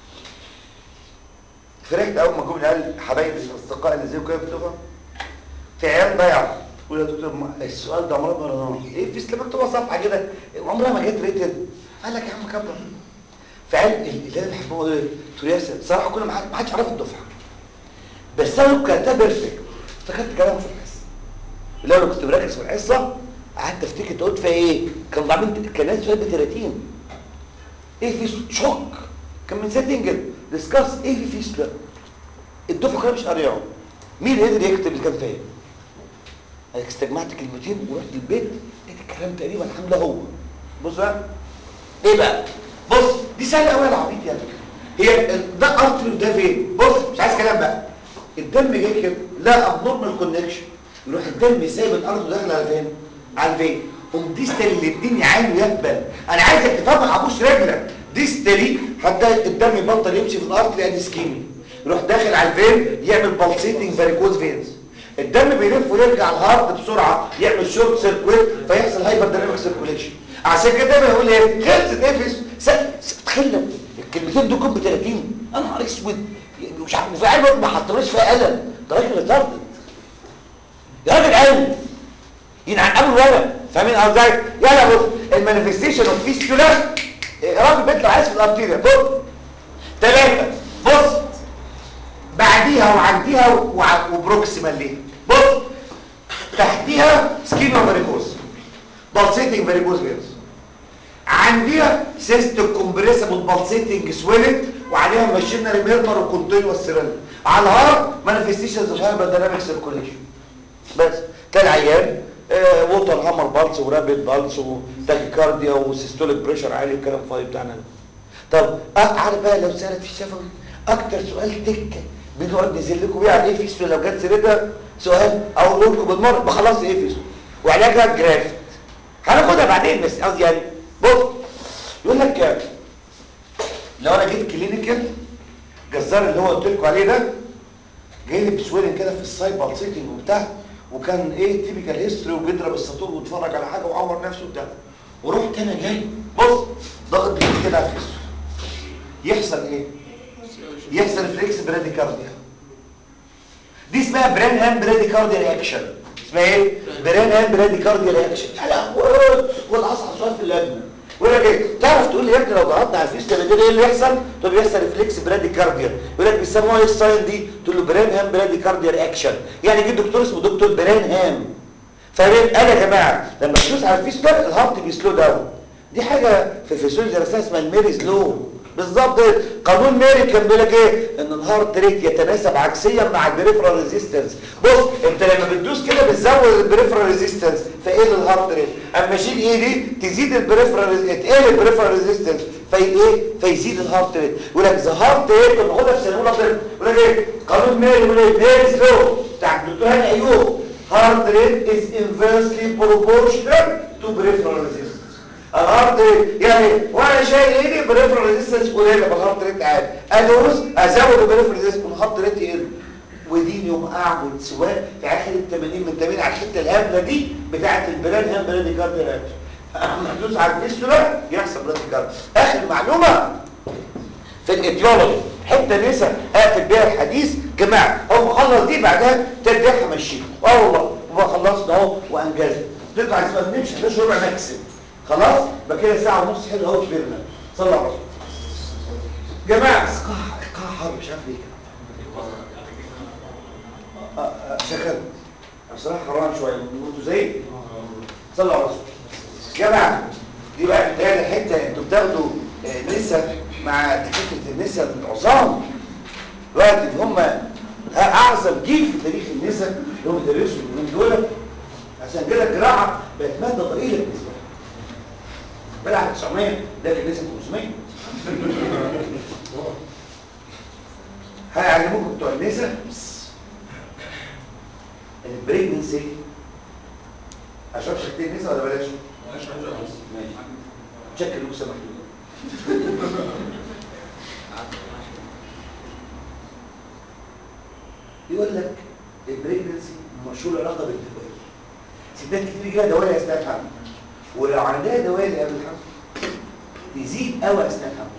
فرحت اول ما جم العيال حبايبي الاصدقاء اللي زي كده بتوع في عيال ضايعه تقول يا دكتور ما- السؤال ده عمرها ما رضانا ايه في سلامك تبقى صفحه كده عمرها ما جت ريتن قال لك يا عم كبر فعيال اللي انا بحبهم دول قلت له ياسر صراحه كل ما حد ما حدش عرف الدفعه بس انا كتبتها بيرفكت افتكرت كلامه في الحصه اللي انا كنت مركز في الحصه قعدت افتكر انت قلت فيها ايه كان ضامن كان ناس سؤال ب 30 ايه في شوك كان من سنه تنجل ديسكاس ايه في فيستولا الدفعه كلها مش قاريهم مين قدر يكتب اللي كان فيها انا استجمعت كلمتين ورحت البيت لقيت الكلام تقريبا عامله هو بص بقى ايه بقى بص دي سهله قوي يا عبيط يا ابني هي ال- ده ارتري وده فين بص مش عايز كلام بقى الدم جاي كده لا ابنورمال كونكشن يروح الدم سايب الارض وداخل على فين على الفين قوم ديستالي اللي الدنيا عينه يهبل انا عايزك تفهم ابوس رجلك ديستالي حتى الدم يبطل يمشي في الارض لان اسكيمي يروح داخل على الفين يعمل بالسيتنج فاريكوز فينز الدم بيلف ويرجع الهارت بسرعه يعمل شورت سيركويت فيحصل هايبر دايناميك سيركوليشن عشان كده بيقول ايه خلصت نفس تخيل الكلمتين دول كوب 30 انا نهار اسود مش عارف وفي علم ما حطوناش فيها قلم ده راجل ريتاردد يا راجل علم ينعن قبل ورق فاهمين قصدي يلا بص المانيفستيشن اوف فيستولا راجل بيطلع عايز في الارتيريا بص ثلاثه بص بعديها وعنديها وع- وبروكسيمال ليه بص تحتيها سكينو فاريكوز بالسيتنج فاريكوز فيرس عنديها سيست كومبريسبل بالسيتنج سويلنج وعليها ماشينري ميرمر وكونتينوس سيرل على الهارت مانيفستيشنز اوف هايبر دايناميك سيركوليشن بس كان عيان آه ووتر هامر بالس ورابيد بالس وتاكيكارديا وسيستوليك بريشر عالي والكلام الفاضي بتاعنا ده طب آه عارف بقى لو سالت في الشفوي اكتر سؤال تكه بنقعد نزل لكم بيه على ايه فيستو لو جت سيرتها سؤال اقول لكم بالمره بخلص ايه فيستو وعلاجها جرافت هناخدها بعدين بس قصدي يعني بص يقول لك لو انا جيت كلينيكال جزار اللي هو قلت لكم عليه ده جاي لي بسويلنج كده في السايد بالسيتنج وبتاع وكان ايه تيبيكال هيستوري وبيضرب الساطور ويتفرج على حاجه وعور نفسه وبتاع ورحت انا جاي بص ضغط بايدي كده على الفيستول يحصل ايه يحصل فليكس براديكارديا دي اسمها برين هام براديكارديا رياكشن اسمها ايه برين هام براديكارديا رياكشن لا والاصعب سؤال في اللجنه يقول لك ايه تعرف تقول لي يا ابني لو ضغطنا على الفيستول كده ايه اللي يحصل تقول له بيحصل ريفلكس براديكارديا يقول لك بيسموها ايه الساين دي تقول له برين هام براديكارديا رياكشن يعني جه دكتور اسمه دكتور برين هام فاهمين انا يا جماعه لما تدوس على الفيستول الهارت بيسلو داون دي حاجه في الفسيولوجي درسناها اسمها الميريز لو بالظبط قانون ميري كان بيقول لك ايه ان الهارت ريت يتناسب عكسيا مع البريفرال ريزيستنس بص انت لما بتدوس كده بتزود البريفرال ريزيستنس فايه الهارت ريت اما اشيل ايدي تزيد البريفرال تقل البريفرال ريزيستنس في ايه فيزيد الهارت ريت يقول لك ذا هارت ريت كنا بناخدها في سنه اولى طب يقول لك ايه قانون ميري بيقول ايه ميريز لو بتاع الدكتور هاني ايوب heart rate is inversely proportional to peripheral resistance الهارت ريت يعني وانا شايل ايدي بريفرال ريزيستنس قليله بالهارت ريت عالي ادوس ازود البريفرال ريزيستنس الهارت ريت يقل ودين يوم اعبد سواء في اخر ال 80 من 80 على الحته الهبله دي بتاعه البلاد هم بلاد كارديو رياكشن اما تدوس على الفيستولا يحصل بلاد كارديو اخر معلومه في الايديولوجي حته نسا اقفل بيها الحديث جماعه هو مخلص دي بعدها ترجعها مشيه اه والله هو خلصنا اهو وانجزنا نطلع السؤال نمشي 11 ربع ماكسيم خلاص بقى كده ساعه ونص حلو اهو كبرنا صلى على الرسول جماعه قاع قاع حر مش عارف ليه كده آه، آه، سخن بصراحه حرام شويه انتوا زي صلى على الرسول جماعه دي بقى بدايه الحته انتوا بتاخدوا آه، نسا مع دكاتره النسا العظام دلوقتي ان هم اعظم جيل في تاريخ النسا اللي هم بيدرسوا من دول عشان كده الجراحه بقت ماده ضئيله بالنسبه لهم بلعب 900 ده كان لسه 500 هيعلموكم بتوع النسا البريجنسي اشرب شكتين نسا ولا بلاش؟ ماشي شكل لو سمحت يقول لك البريجنسي مشهور علاقه بالدوائر ستات كتير جايه دوائر اثناء الحمل ولو عندها دوائر قبل الحمل تزيد قوي اثناء الحمل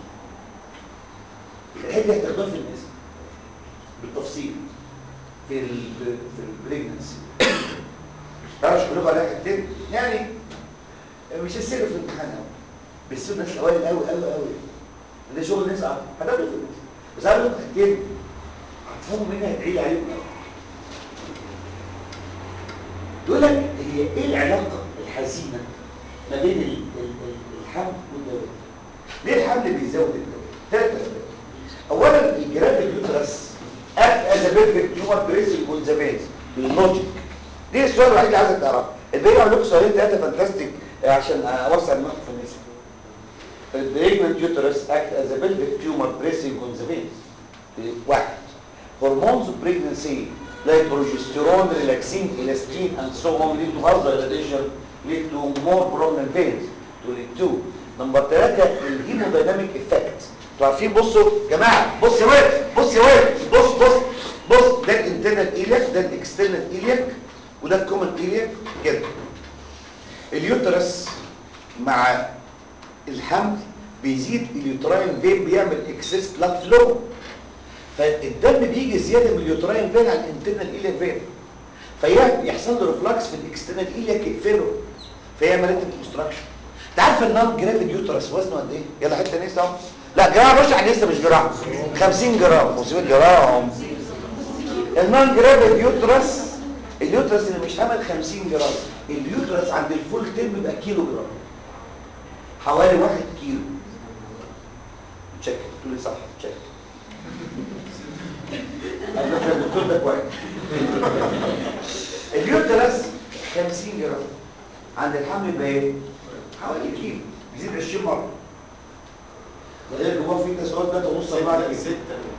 الحته هتاخدوها في الناس بالتفصيل في ال في البريجنسي تعرفش كلكم عليها حاجتين يعني مش هسيره في الامتحان قوي بس الناس الاوائل قوي قوي قوي ده شغل ناس هتاخده في الناس بس عارف لكم حاجتين هتفهموا منها هتدعي لي عليكم قوي يقول لك هي ايه العلاقه الحزينه ما بين ال- ال- ال- الحمل والدوام ليه الحمل بيزود الدوام ثلاث اسباب اولا الجرافيك يوترس اكت از ا بيرفكت تيومر بريسنج اون ذا بيز باللوجيك دي السؤال الوحيد اللي عايزك تعرفه الباقي اعمل لكم سؤالين ثلاثه فانتاستيك آه، عشان اوسع دماغكم في النساء البريجننت يوترس اكت از ا بيلفيك تيومر بريسنج اون ذا فينز واحد هرمونز بريجنسي like progesterone, relaxin, elastin, and so on lead to vasodilation, lead to more prominent veins. To lead to. نمبر ثلاثة الهيمودايناميك افكت. انتوا عارفين بصوا جماعة بص يا واد بص يا واد بص بص بص ده الانترنال ايلياك ده الاكسترنال ايلياك وده الكومن ايلياك كده. اليوترس مع الحمل بيزيد اليوتراين فين بيعمل اكسس بلاد فلو فالدم بيجي زياده من اليوتراين فين على الانترنال ايلياك فين فيحصل له ريفلكس في الاكسترنال ايلياك يقفله فيعمل ريتم اوبستراكشن انت عارف النون جرافيد يوترس وزنه قد ايه يلا حته نسا اهو لا جرام مش على لسه مش جرام 50 جرام 500 جرام النون جرافيد يوترس اليوترس اللي مش حامل 50 جرام اليوترس عند الفول تيرم بيبقى كيلو جرام حوالي 1 كيلو تشيك تقول لي صح تشيك على فكره الدكتور ده كويس اليوترس 50 جرام عند الحمل يبقى ايه؟ حوالي كيلو يزيد 20 مره ده غير جواه في تساؤلات ده ونص 4 كيلو ستة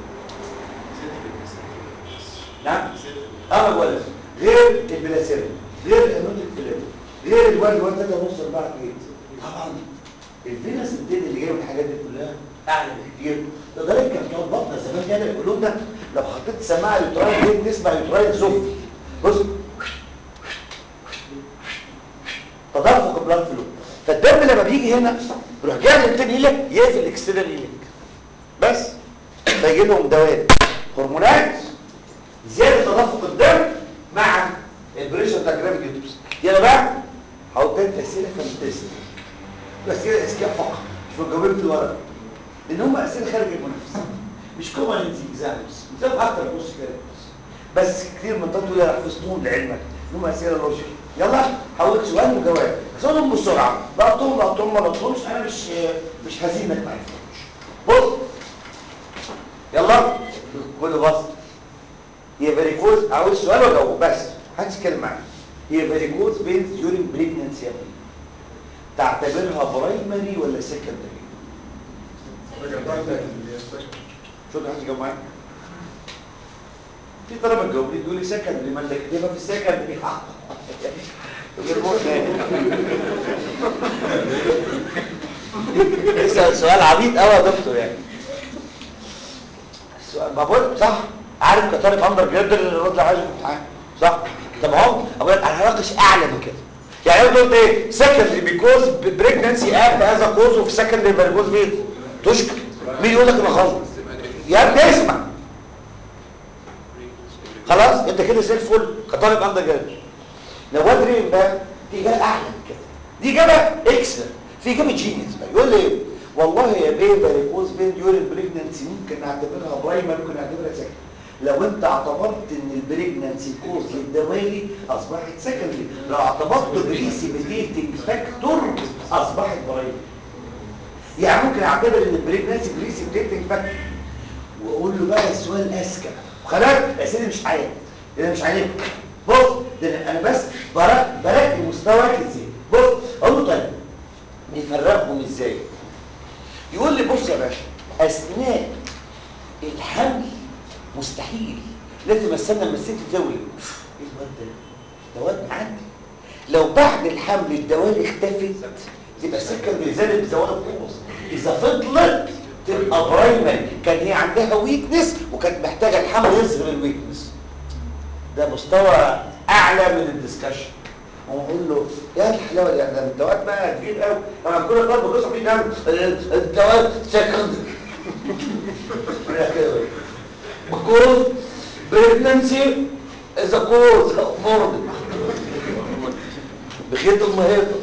نعم اه بقول لك غير البلاسيرا غير الانوتيك فليم غير الواد الواد ده ونص 4 كيلو طبعا الفينس الدين اللي جاي من الحاجات دي كلها اعلى بكتير لذلك كان بتوع البطنه زمان كانوا يقولوا لنا لو حطيت سماعه يوتراين دي تسمع يوتراين زف بص تدفق البلاد فلو فالدم لما بيجي هنا يروح جاي للتاني ايلك يقفل الاكسترنال ايلك بس فيجي لهم دوام هرمونات زياده تدفق الدم مع البريشر بتاع جرافيك يوترس يلا بقى هقول تلات اسئله فانتستيك اسئله اذكياء فقط مش مجاوبين في الورق لان هم اسئله خارج المنافسه مش كومنتي اكزامز بتبقى اكتر بص كده بس كتير من طلبه اللي حفظتهم لعلمك ان هم اسئله لوجيك يلا حاولت سؤال وجواب اسالهم بسرعه لقطتهم لقطتهم ما لقطتهمش انا مش مش هزين انك ما عرفتهمش بص يلا كله بص هي فيريكوز عاوز سؤال واجاوب بس محدش يتكلم معايا هي فيريكوز بينز ديورنج بريجننسي يا ابني تعتبرها برايمري ولا سكندري شو ده هتجاوب معايا في طلبه تجاوبني تقول لي سكندري ما انت كاتبها في السكندري غير اسال سؤال عبيط قوي يا دكتور يعني السؤال ما بقول صح عارف كطالب اندر جريد اللي الرد عايزه في الامتحان صح طب اهو اقول لك انا هناقش اعلى من كده يعني انا قلت ايه سكندري بيكوز بريجنسي اب از كوز اوف سكندري فيرجوز مين تشكر مين يقول لك انا غلط يا ابني اسمع خلاص انت كده زي الفل كطالب اندر جريد نواد ريم بقى دي اجابه اعلى من كده دي اجابه اكسلنت في اجابه جينيس بقى يقول لي ايه والله يا بيه فاريكوز بين ديورين بريجننسي ممكن نعتبرها برايمر ممكن نعتبرها سكندري لو انت اعتبرت ان البريجننسي كوز للدوالي اصبحت سكندري لو اعتبرت بريسيبيتيتنج فاكتور اصبحت برايمر يعني ممكن اعتبر ان البريجننسي بريسيبيتيتنج فاكتور واقول له بقى السؤال اذكى خلاص الاسئله مش عيب انا مش عليك بص ده انا بس برك برك مستواك ازاي بص اقول له طيب نفرقهم ازاي يقول لي بص يا باشا اثناء الحمل مستحيل لازم استنى لما الست تولد ايه الواد ده ده واد عندي لو بعد الحمل الدوال اختفت تبقى السكه بيزالت بزوال القوس اذا فضلت تبقى برايمري كان هي عندها ويكنس وكانت محتاجه الحمل يظهر الويكنس ده مستوى اعلى من الدسكشن ونقول له يا الحلاوه دي ده الدوات بقى كبير قوي انا كل طالب بقصه في كام الدوات سكندري كده بكوز بريجننسي اذا كوز مرض بخيط المهيطه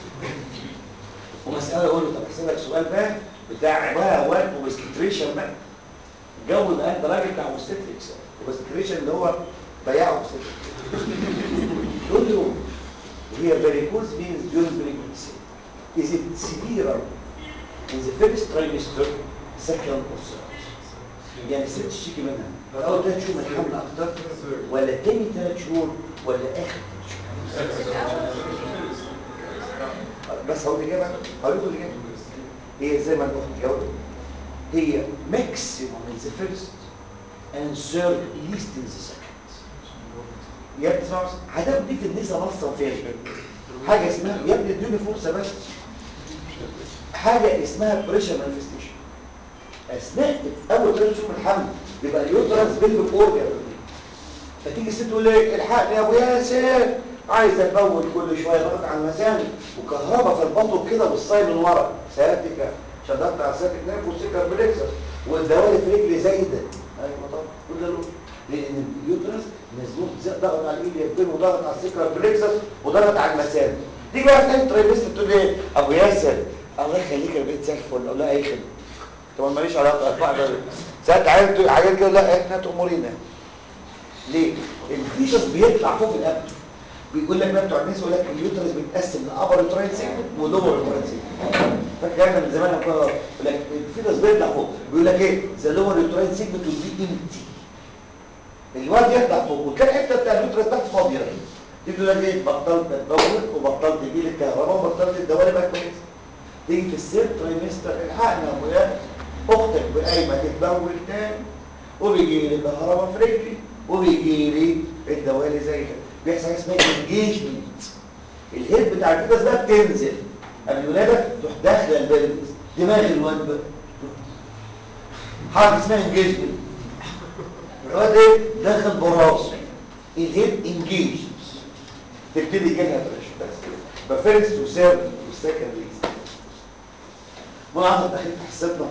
ومسألة اقول له طب احسبك سؤال بقى بتاع بقى وقت وبسكتريشن بقى الجو ده ده راجل بتاع اوبستريكس وبسكتريشن اللي هو بياع اوبستريكس يقول له هي varicose veins during pregnancy is it severe in the first trimester second or third يعني الست تشتكي منها اول ثلاث شهور من الحمل اكتر ولا تاني ثلاث شهور ولا اخر ثلاث شهور بس هقول الاجابه هقول لكم الاجابه هي زي ما الاخت جاوبت هي maximum in the first and third least in the second يا ابني اسمع بس هتاخد دي في النساء نصا فين حاجه اسمها يا ابني ادوني فرصه بس حاجه اسمها بريشر مانيفستيشن اثناء اول ثلاث شهور من الحمل بيبقى اليوترس بيلفيك اورجن فتيجي الست تقول لي الحقني يا ابو ياسر عايز اتبول كل شويه ضغط على المثانه وكهرباء في البطن كده والصاي من ورا سيادتك شددت على سيادتك ناف والسكر بليكسر والدوالي في رجلي زايده ايوه طبعا كل ده له. لان اليوترس مزنوق زي- ضغط على الايد يبين وضغط على السكر بليكسر وضغط على المثانه تيجي بقى تاني تريمستر تقول لي ايه ابو ياسر الله يخليك يا بنت زي الفل اقول لها اي خدمه طبعا ماليش علاقه بعد ساعات عيال حاجات كده لا احنا تأمرينا ليه؟ الفيتوس بيطلع فوق الابد بيقول لك بقى بتوع الناس يقول لك اليوترس بيتقسم لابر يوتراين سيجمنت ولور يوتراين سيجمنت فاكر احنا من زمان كده يقول لك الفيتوس بيطلع فوق بيقول لك ايه ذا لور يوتراين سيجمنت ويل بي امتي الواد يطلع فوق وكان الحته بتاع اليوترس تحت فاضيه تيجي تقول لك ايه بطلت اتبول وبطلت يجي لي الكهرباء وبطلت الدوالي بقى كويس تيجي في السير تريمستر الحقني يا ابويا اختك بقايمه تتبول تاني وبيجي لي كهرباء في رجلي وبيجي لي الدوالي زي كده بيحصل حاجه اسمها انجيجمنت الهيد بتاع الفيتس بقى بتنزل قبل الولاده تروح داخله البلبس دماغ الواد بقى حاجه اسمها انجيجمنت الواد ايه داخل براسه الهيد انجيج تبتدي يجيلها بريشر بس كده فيرست وسيرد وسكند ليست ملاحظه داخل في حصتنا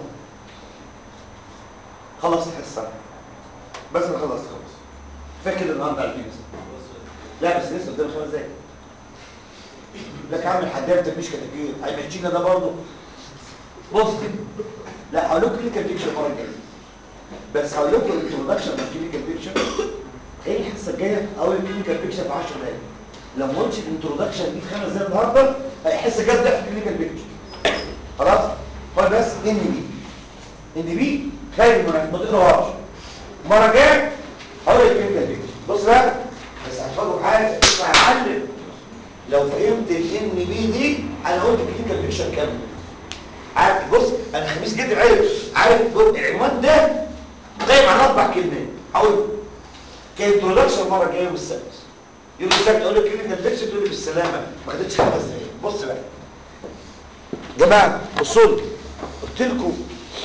خلص الحصه بس انا خلصت خلاص فاكر النهارده على الفيديو لا بس لسه قدام خمس دقايق لك عامل حداد تمشي كتاكيت هيمشينا ده برضه بص لا هقول لكم كلينيكال بيكشر المره الجايه بس هقول لكم الانترودكشن للكلينيكال بيكشر ايه الحصه الجايه اقول الكلينيكال بيكشر في 10 دقايق لو ما قلتش الانترودكشن دي في خمس دقايق النهارده الحصه الجايه ده في الكلينيكال بيكشر خلاص خد بس ان بي ان بي خايف من ما تقراهاش المره الجايه هقول الكلينيكال بيكشر بص بقى بس هتفرجوا بحاجه اسمع يا معلم لو فهمت الان بي دي انا قلت الكلينيكال بيكشر كامل عارف بص انا خميس جدي عارف عارف بص، العنوان ده قايم على اربع كلمات هقول كانترودكشن المره الجايه يوم السبت يوم السبت اقول لك كلينيكال بيكشر تقول لي بالسلامه ما خدتش خمس دقايق بص بقى جماعه بصوا لي قلت لكم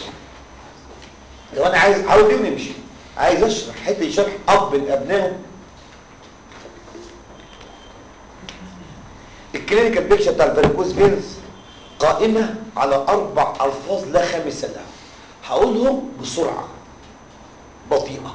لو انا عايز عاوز ايه نمشي عايز اشرح حته شرح اب لابنائه الكلينيكال بيكشر بتاع الفاريكوز فينز قائمه على اربع الفاظ لا خامس لها هقولهم بسرعه بطيئه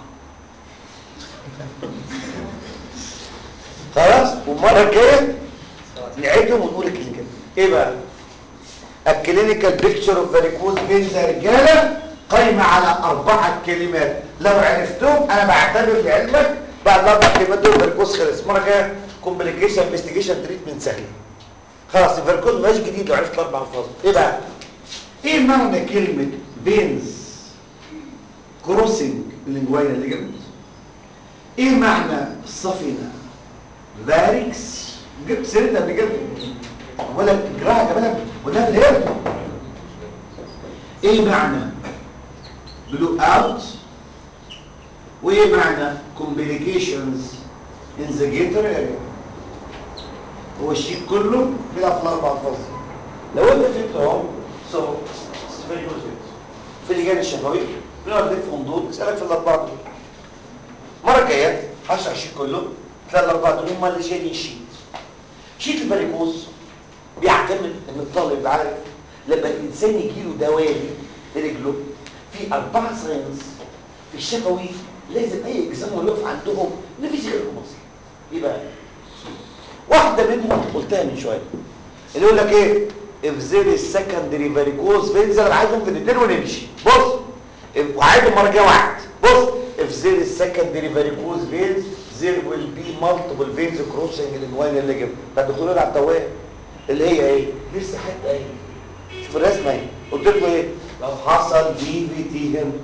خلاص والمره الجايه نعيدهم ونقول الكلينيكال ايه بقى الكلينيكال بيكتشر اوف فاريكوز فينز يا رجاله قايمه على اربعه كلمات لو عرفتهم انا بعتبر لعلمك بعد الاربع كلمات دول فاريكوز خلص المره الجايه كومبليكيشن انفستيجيشن تريتمنت سهل خلاص الفاريكوز مش جديد لو عرفت الاربع الفاظ ايه بقى ايه معنى كلمه فينز كروسنج اللينجوينا ليجمنت ايه معنى صفينه فاريكس جبت سيرتها قبل كده ولا جراحه كمان وده في الهيرت ايه معنى بلو اوت وايه معنى complications in the gator area هو الشيء كله بيلعب في الاربع فاصل لو انت فهمت اهو سو في اللجان الشفوي بنقعد نلف وندور اسالك في الاربعه دول المره الجايه هشرح الشيء كله تلاقي الاربعه دول هم اللي شايلين الشيت شيت الفاريكوز بيعتمد ان الطالب عارف لما الانسان يجيله دوالي في رجله في اربعه ساينس في الشفوي لازم اي اكزامر يقف عندهم مفيش غير مصر ايه بقى واحده منهم قلتها من شويه اللي يقول لك ايه if there is secondary varicose veins انا عايزهم في الاثنين ونمشي بص وعايز المره الجايه واحد بص if there is secondary varicose veins there will be multiple veins crossing الانجوينال ليجمنت فالدكتور على الدوام اللي هي ايه لسه حته ايه شوف الرسمه ايه قلت لكم ايه لو حصل دي في تي هنا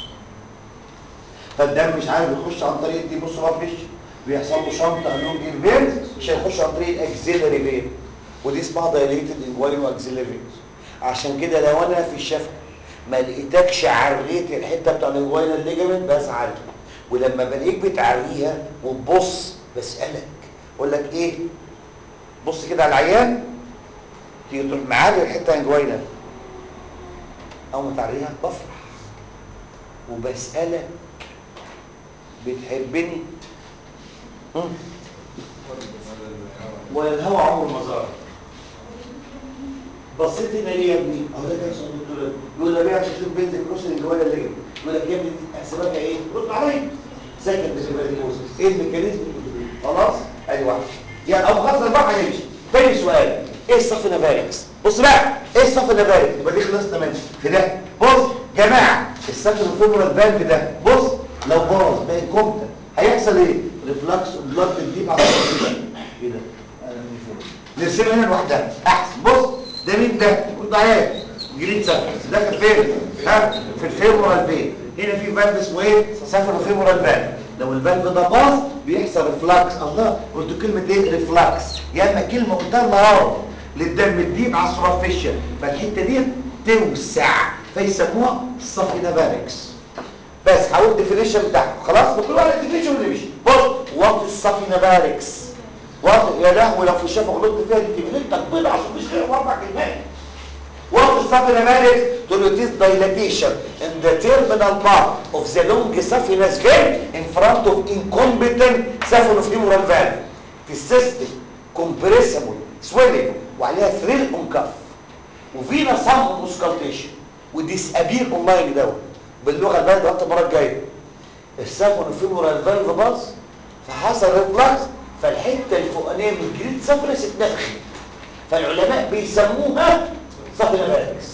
فالدم مش عارف يخش عن طريق دي بص بقى فيش بيحصل له شنطه الونج الفينز مش هيخش عن طريق الاكسيلري فين ودي اسمها دايليتد انجوينو اكسيلري فينز عشان كده لو انا في الشفا ما لقيتكش عريت الحته بتاع الانجوينال ليجمنت بزعل ولما بلاقيك بتعريها وتبص بسالك اقول لك ايه بص كده على العيان تيجي تروح معالي الحته انجوينال او ما تعريها بفرح وبسالك بتحبني مم. ولا الهوا عمره ما زار بصيت هنا ليه يا ابني اهو ده كان سؤال الدكتور يقول لي عشان اشوف بنت الكروس اللي جوايا اللي يقول لك يا ابني حساباتها ايه رد عليا سكت بالبريكوز ايه الميكانيزم خلاص ادي واحده يعني او خلاص البحر هنمشي تاني سؤال ايه الصف النفاركس بص بقى ايه الصف النفاركس يبقى دي خلصنا منه في ده بص جماعه الصف الفيمورال فالف ده بص لو باظ بقى كومتا هيحصل ايه ريفلكس بلاد تجيب على الصف ايه ده أنا من فوق. نرسمها هنا لوحدها احسن بص ده مين ده رد عليا جريد سفر داخل فين ها في الفيمورال فين هنا في فالف اسمه ايه سفر فيمورال فالف لو الفالف ده باظ بيحصل ريفلكس الله قلت كلمه ايه ريفلكس يا اما كلمه قلتها النهارده للدم تجيب على السرافيشن فالحته دي توسع فيسموها صفي نافاركس بس هقول الديفينيشن بتاعها خلاص بكل واحد الديفينيشن اللي مشي بص وات الصفي نافاركس وات يا لهوي لو في الشفه غلطت فيها دي تبقى انت تبيض عشان مش غير اربع كلمات What is saphenous to reduce dilatation in the terminal part of the long saphenous vein in front of incompetent saphenofemoral valve. في system compressible swelling وعليها thrill on cuff وفينا صم مسكالتيشن وديسابير اونلاين دوت باللغه البلد وقت المره الجايه السافونوفيمورال فالف باظ فحصل ريفلكس فالحته الفوقانيه من الجريد سافنس اتنفخت فالعلماء بيسموها سافينافالكس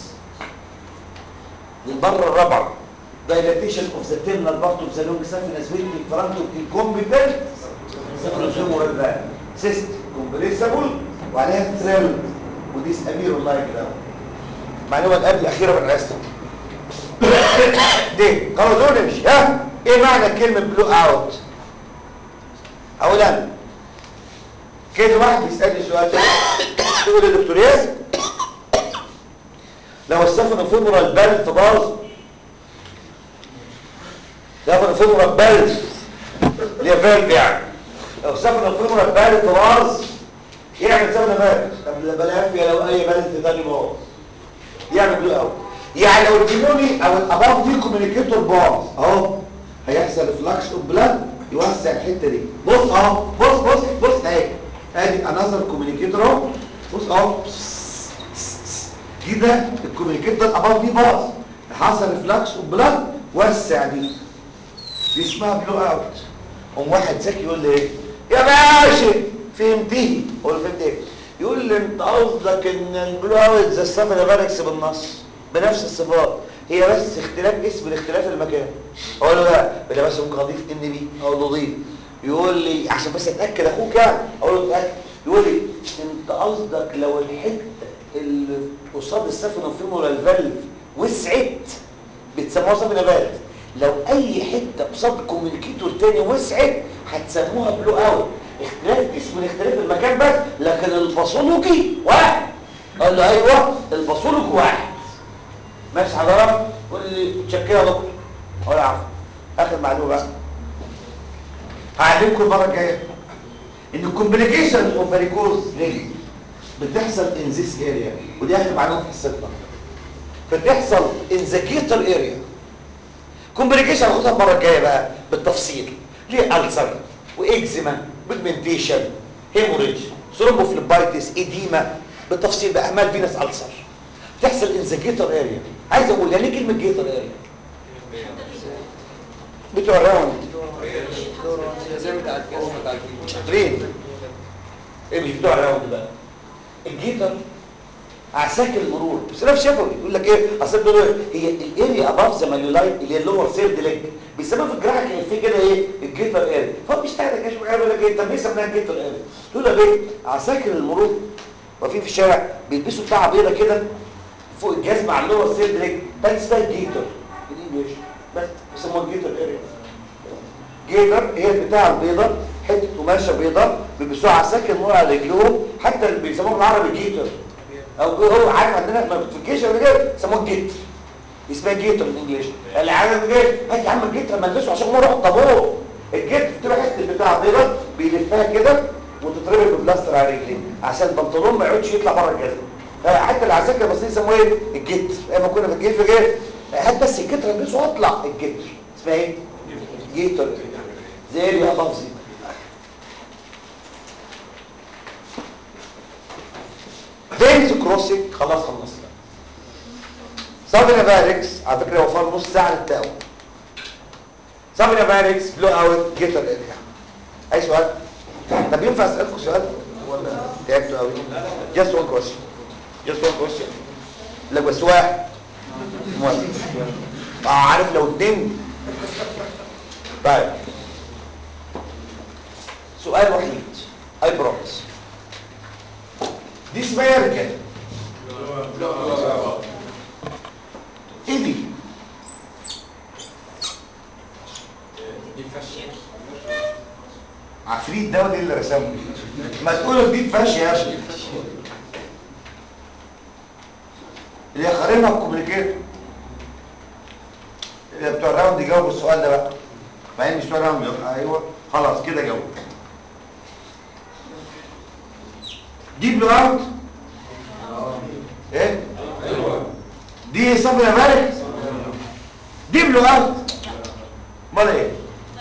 المره الرابعه dilatation of the terminal part of the long saphenous vein in front of incompetent saphenofemoral valve cyst compressible وعليها ثريل ودي اسامير والله كده معلومه قبل الاخيره من الرسم دي خلاص دول نمشي ها ايه معنى كلمه بلو اوت اولا كده واحد بيسالني سؤال تقول يا دكتور ياسر لو السفنوفيمورال بالف باظ سفنوفيمورال بالف اللي هي فالف يعني لو السفنوفيمورال بالف باظ يعمل سفنة بالف طب لا بلاف يا لو اي بالف تاني باظ يعمل بلو اوت يعني لو الديموني او الاباف دي كوميونيكيتور باظ اهو هيحصل فلاكس اوف بلاد يوسع الحته دي بص اهو بص بص بص اهي ادي انذر كوميونيكيتور اهو بص اهو كده الكوميونيكيتور الاباف دي باظ حصل فلاكس اوف بلاد وسع دي دي اسمها بلو اوت قوم واحد ذكي يقول لي ايه يا باشا فهمتيه اقول له فهمت ايه يقول لي انت قصدك ان البلو اوت زي السفر باركس بالنص بنفس الصفات هي بس اختلاف اسم لاختلاف المكان اقول له لا بلا بس ممكن اضيف ان بي اقول له ضيف يقول لي عشان بس اتاكد اخوك يعني اقول له اتاكد يقول لي انت قصدك لو الحته اللي قصاد السفنوفيمورال فالف وسعت بتسموها سفنة فالف لو اي حته قصاد كوميونيكيتور تاني وسعت هتسموها بلو اوت اختلاف اسم لاختلاف المكان بس لكن الباثولوجي واحد قال له ايوه الباثولوجي واحد ماشي حضرتك قول لي تشكيها يا دكتور اقول عفوا اخر معلومه بقى هعلمكم المره الجايه ان الكومبليكيشن اوف فاريكوز رينج بتحصل ان ذيس اريا ودي اخر معلومه في حصتنا بتحصل ان ذا جيتر اريا كومبليكيشن هاخدها المره الجايه بقى بالتفصيل ليه ألسر واكزيما بيجمنتيشن هيموريج ثرومبوفليبايتس ايديما بالتفصيل بقى اعمال فينس ألسر تحصل ان ذا جيتر اريا عايز اقول يعني ايه كلمه جيتر اريا بتوع الراوند شاطرين ايه مش بتوع الراوند بقى الجيتر عساكر المرور بس انا شافوا يقول لك ايه اصل دول هي الاريا اباف ذا ماليولايت اللي هي اللور سيرد ليج بيسموها في الجراحه كان في كده ايه الجيتر اري فهو بيشتغل كده شويه يقول لك ايه طب ليه سميناها الجيتر اري تقول له ليه عساكر المرور واقفين في الشارع بيلبسوا بتاع بيضه كده فوق الجزمه على اللور سيد رجل ده اسمها الجيتر بالانجلش بس بيسموها الجيتر اري جيتر هي البتاع البيضه حته قماشه بيضه بيلبسوها عساكر المرور على رجلهم حتى اللي بيسموها بالعربي جيتر او هو عارف عندنا ما في الجيش ولا كده سموه جيتر اسمها جيتر بالانجلش العالم جيت هات يا عم الجيتر ما البسه عشان ما اروح طابور الجيتر بتبقى حته بتاع بيضه بيلفها كده وتتربط ببلاستر على رجليه عشان البنطلون ما يقعدش يطلع بره الجزمه حتى العساكر المصريين يسموه ايه الجيتر اما كنا في الجيش في جيش هات بس الجيتر البسه واطلع الجيتر اسمها ايه جيتر زي يا بابزي فينز كروسنج خلاص خلصنا سابنا باركس على فكره هو فار نص ساعه للتقوى سابنا باركس بلو اوت جيتر اريا اي سؤال طب ينفع اسالكم سؤال ولا تعبتوا قوي جاست وان كويشن جاست وان كويشن لا بس واحد موافق اه عارف لو اتنين طيب سؤال وحيد اي بروميس دي اسمها ايه يا رجاله ايه دي عفريت ده ودي اللي رسمه ما تقولوا دي فش يا ابني اللي خارجها الكوميونيكيتور اللي بتوع الراوند يجاوبوا السؤال ده بقى مع ان مش بتوع الراوند يجاوبوا. ايوه خلاص كده جاوب دي بلو اوت ايه دي صبر يا مالك دي بلو اوت امال ايه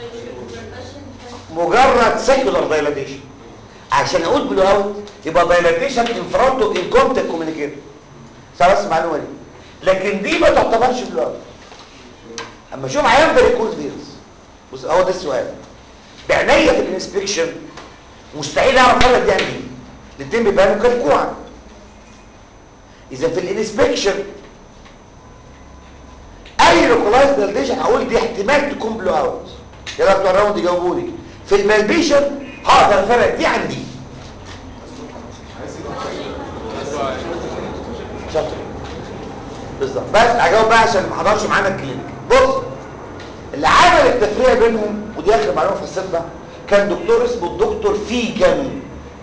مجرد سيكولار دايلاتيشن عشان اقول بلو اوت يبقى دايلاتيشن ان فرونت اوف انكومبتنت كوميونيكيتور بس المعلومه دي لكن دي ما تعتبرش بلو اوت اما اشوف عيان بريكوز فيروس بص هو ده السؤال بعناية في الانسبكشن مستحيل اعرف فرق دي عن ايه الاثنين بيبانوا كالكوعا اذا في الانسبكشن اي لوكالايز دالديشن هقول دي احتمال تكون بلو اوت يلا بتوع الراوند يجاوبوا لي في البالبيشن هقدر افرق دي عن دي شاطر بالظبط بس هجاوب بقى عشان ما حضرش معانا الكلينيك بص اللي عمل التفريع بينهم ودي اخر معلومه في السبه كان دكتور اسمه الدكتور فيجن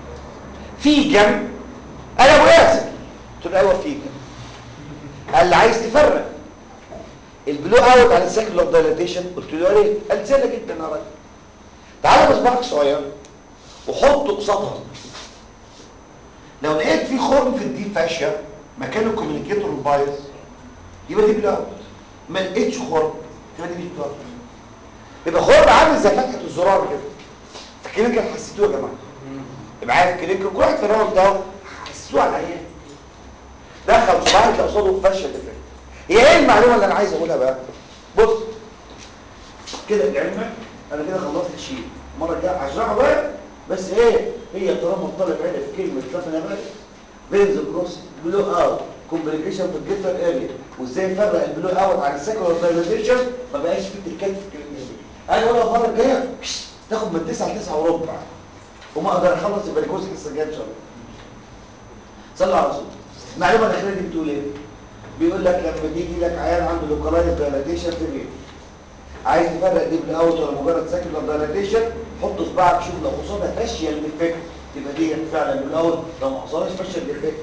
فيجن قال ابو ياسر قلت له ايوه فيجن قال لي عايز تفرق البلو اوت على السكل اوف دايلاتيشن قلت له يا ريت قال سهله جدا يا راجل تعالى بصبعك صغير وحطه قصادها لو لقيت في خرم في الديب فاشيا مكان الكوميونيكيتور البايظ يبقى دي بلو اوت ما لقيتش خرم يبقى دي مش بلو اوت يبقى خرم عامل زي فتحه الزرار كده الكلينيكال حسيتوه يا جماعه يبقى عارف الكلينيكال كل واحد في الراوند ده حسيتوه على العيان دخل صباعك قصاده الفشه اللي فاتت هي ايه المعلومه اللي انا عايز اقولها بقى بص كده لعلمك انا كده خلصت الشيء المره الجايه هشرحه بقى بس ايه هي طالما الطالب عرف كلمه لفنا بقى بينز كروس بلو اوت كومبليكيشن في الجيتر اريا وازاي نفرق البلو اوت عن السكولار دايلاتيشن ما بقاش في تركات في الكلمه دي انا اقولها المره الجايه تاخد من 9 ل 9 وربع وما اقدر اخلص البريكوز الحصه الجايه ان شاء الله صلوا على رسول المعلومه الاخيره دي بتقول ايه بيقول لك لما بيجي لك عيان عنده لوكالايز دايلاتيشن في الريت عايز تفرق دي بالاوت ولا مجرد ساكن دايلاتيشن حط صباعك شوف لو قصادها فاشيال ديفكت يبقى دي فعلا بالاوت لو ما قصادهاش فاشيال ديفكت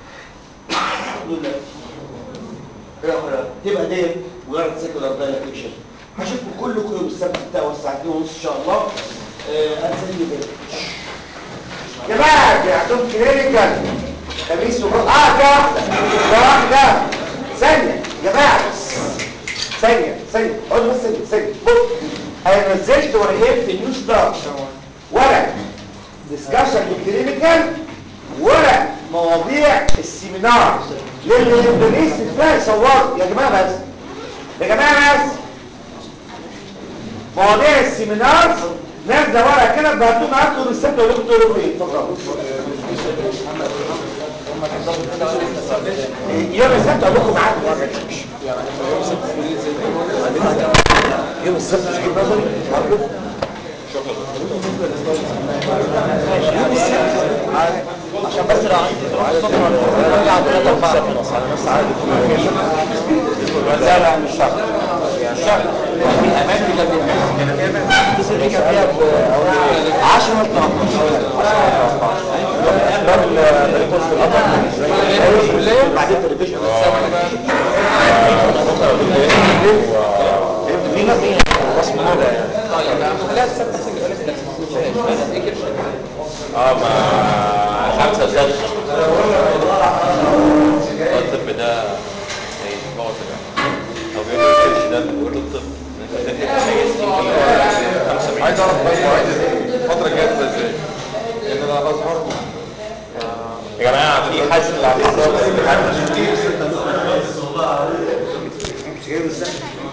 الحمد لله يا اخويا تبقى دي مجرد ساكن دايلاتيشن هشوفكم كلكم يوم السبت بتاع الساعه 2 ونص ان شاء الله انسى كده يا جماعه دي عندهم كلينيكال خميس وجمعه اه ده واحده ده واحده ثانيه يا جماعه ثانيه ثانيه اقعد بس ثانيه ثانيه بص انا نزلت ورقتين في نيو ستار ورق ديسكشن للكلينيكال ورق مواضيع السيمينار للاندونيسي بتاعي صورت يا جماعه بس يا جماعه بس مواضيع السيمينار نازله ورقه كده بعتوه معاكم يوم السبت ولا دكتور فين اتفضلوا يوم السبت اقول لكم معاكم ورقه كده بالظبط مش هجيب نظري معروف ماشي يوم السبت عادي. عشان بس لو عندي دروس الصبح ولا ارجع ثلاثة أربعة انا بس عادي لا لا مش شرط يعني شرط في اماكن لا في اماكن في اماكن بس اللي كان فيها ب 10 13 بنقول في القطر بعدين تلفزيون في ناس بس موضة يعني اه ما خمسة ستة الطب ده هيبوظ العمل. او بيقول له الكرش ده بيقول له الطب عايز اعرف بس عايز الفتره الجايه تبقى ازاي لان انا الازهر يا جماعة في حشد على مش جاي بالسبت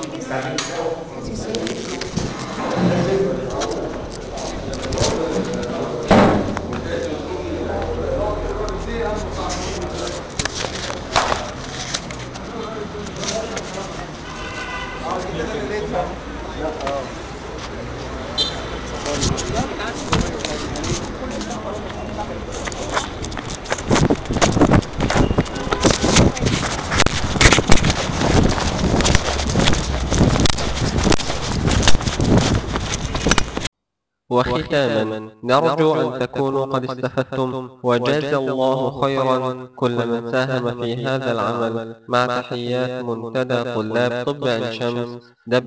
وختاما نرجو أن تكونوا قد استفدتم وجاز الله خيرا كل من ساهم في هذا العمل مع تحيات منتدى طلاب طب عين شمس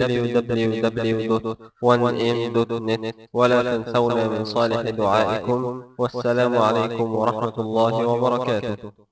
www.1m.net ولا تنسونا من صالح دعائكم والسلام عليكم ورحمة الله وبركاته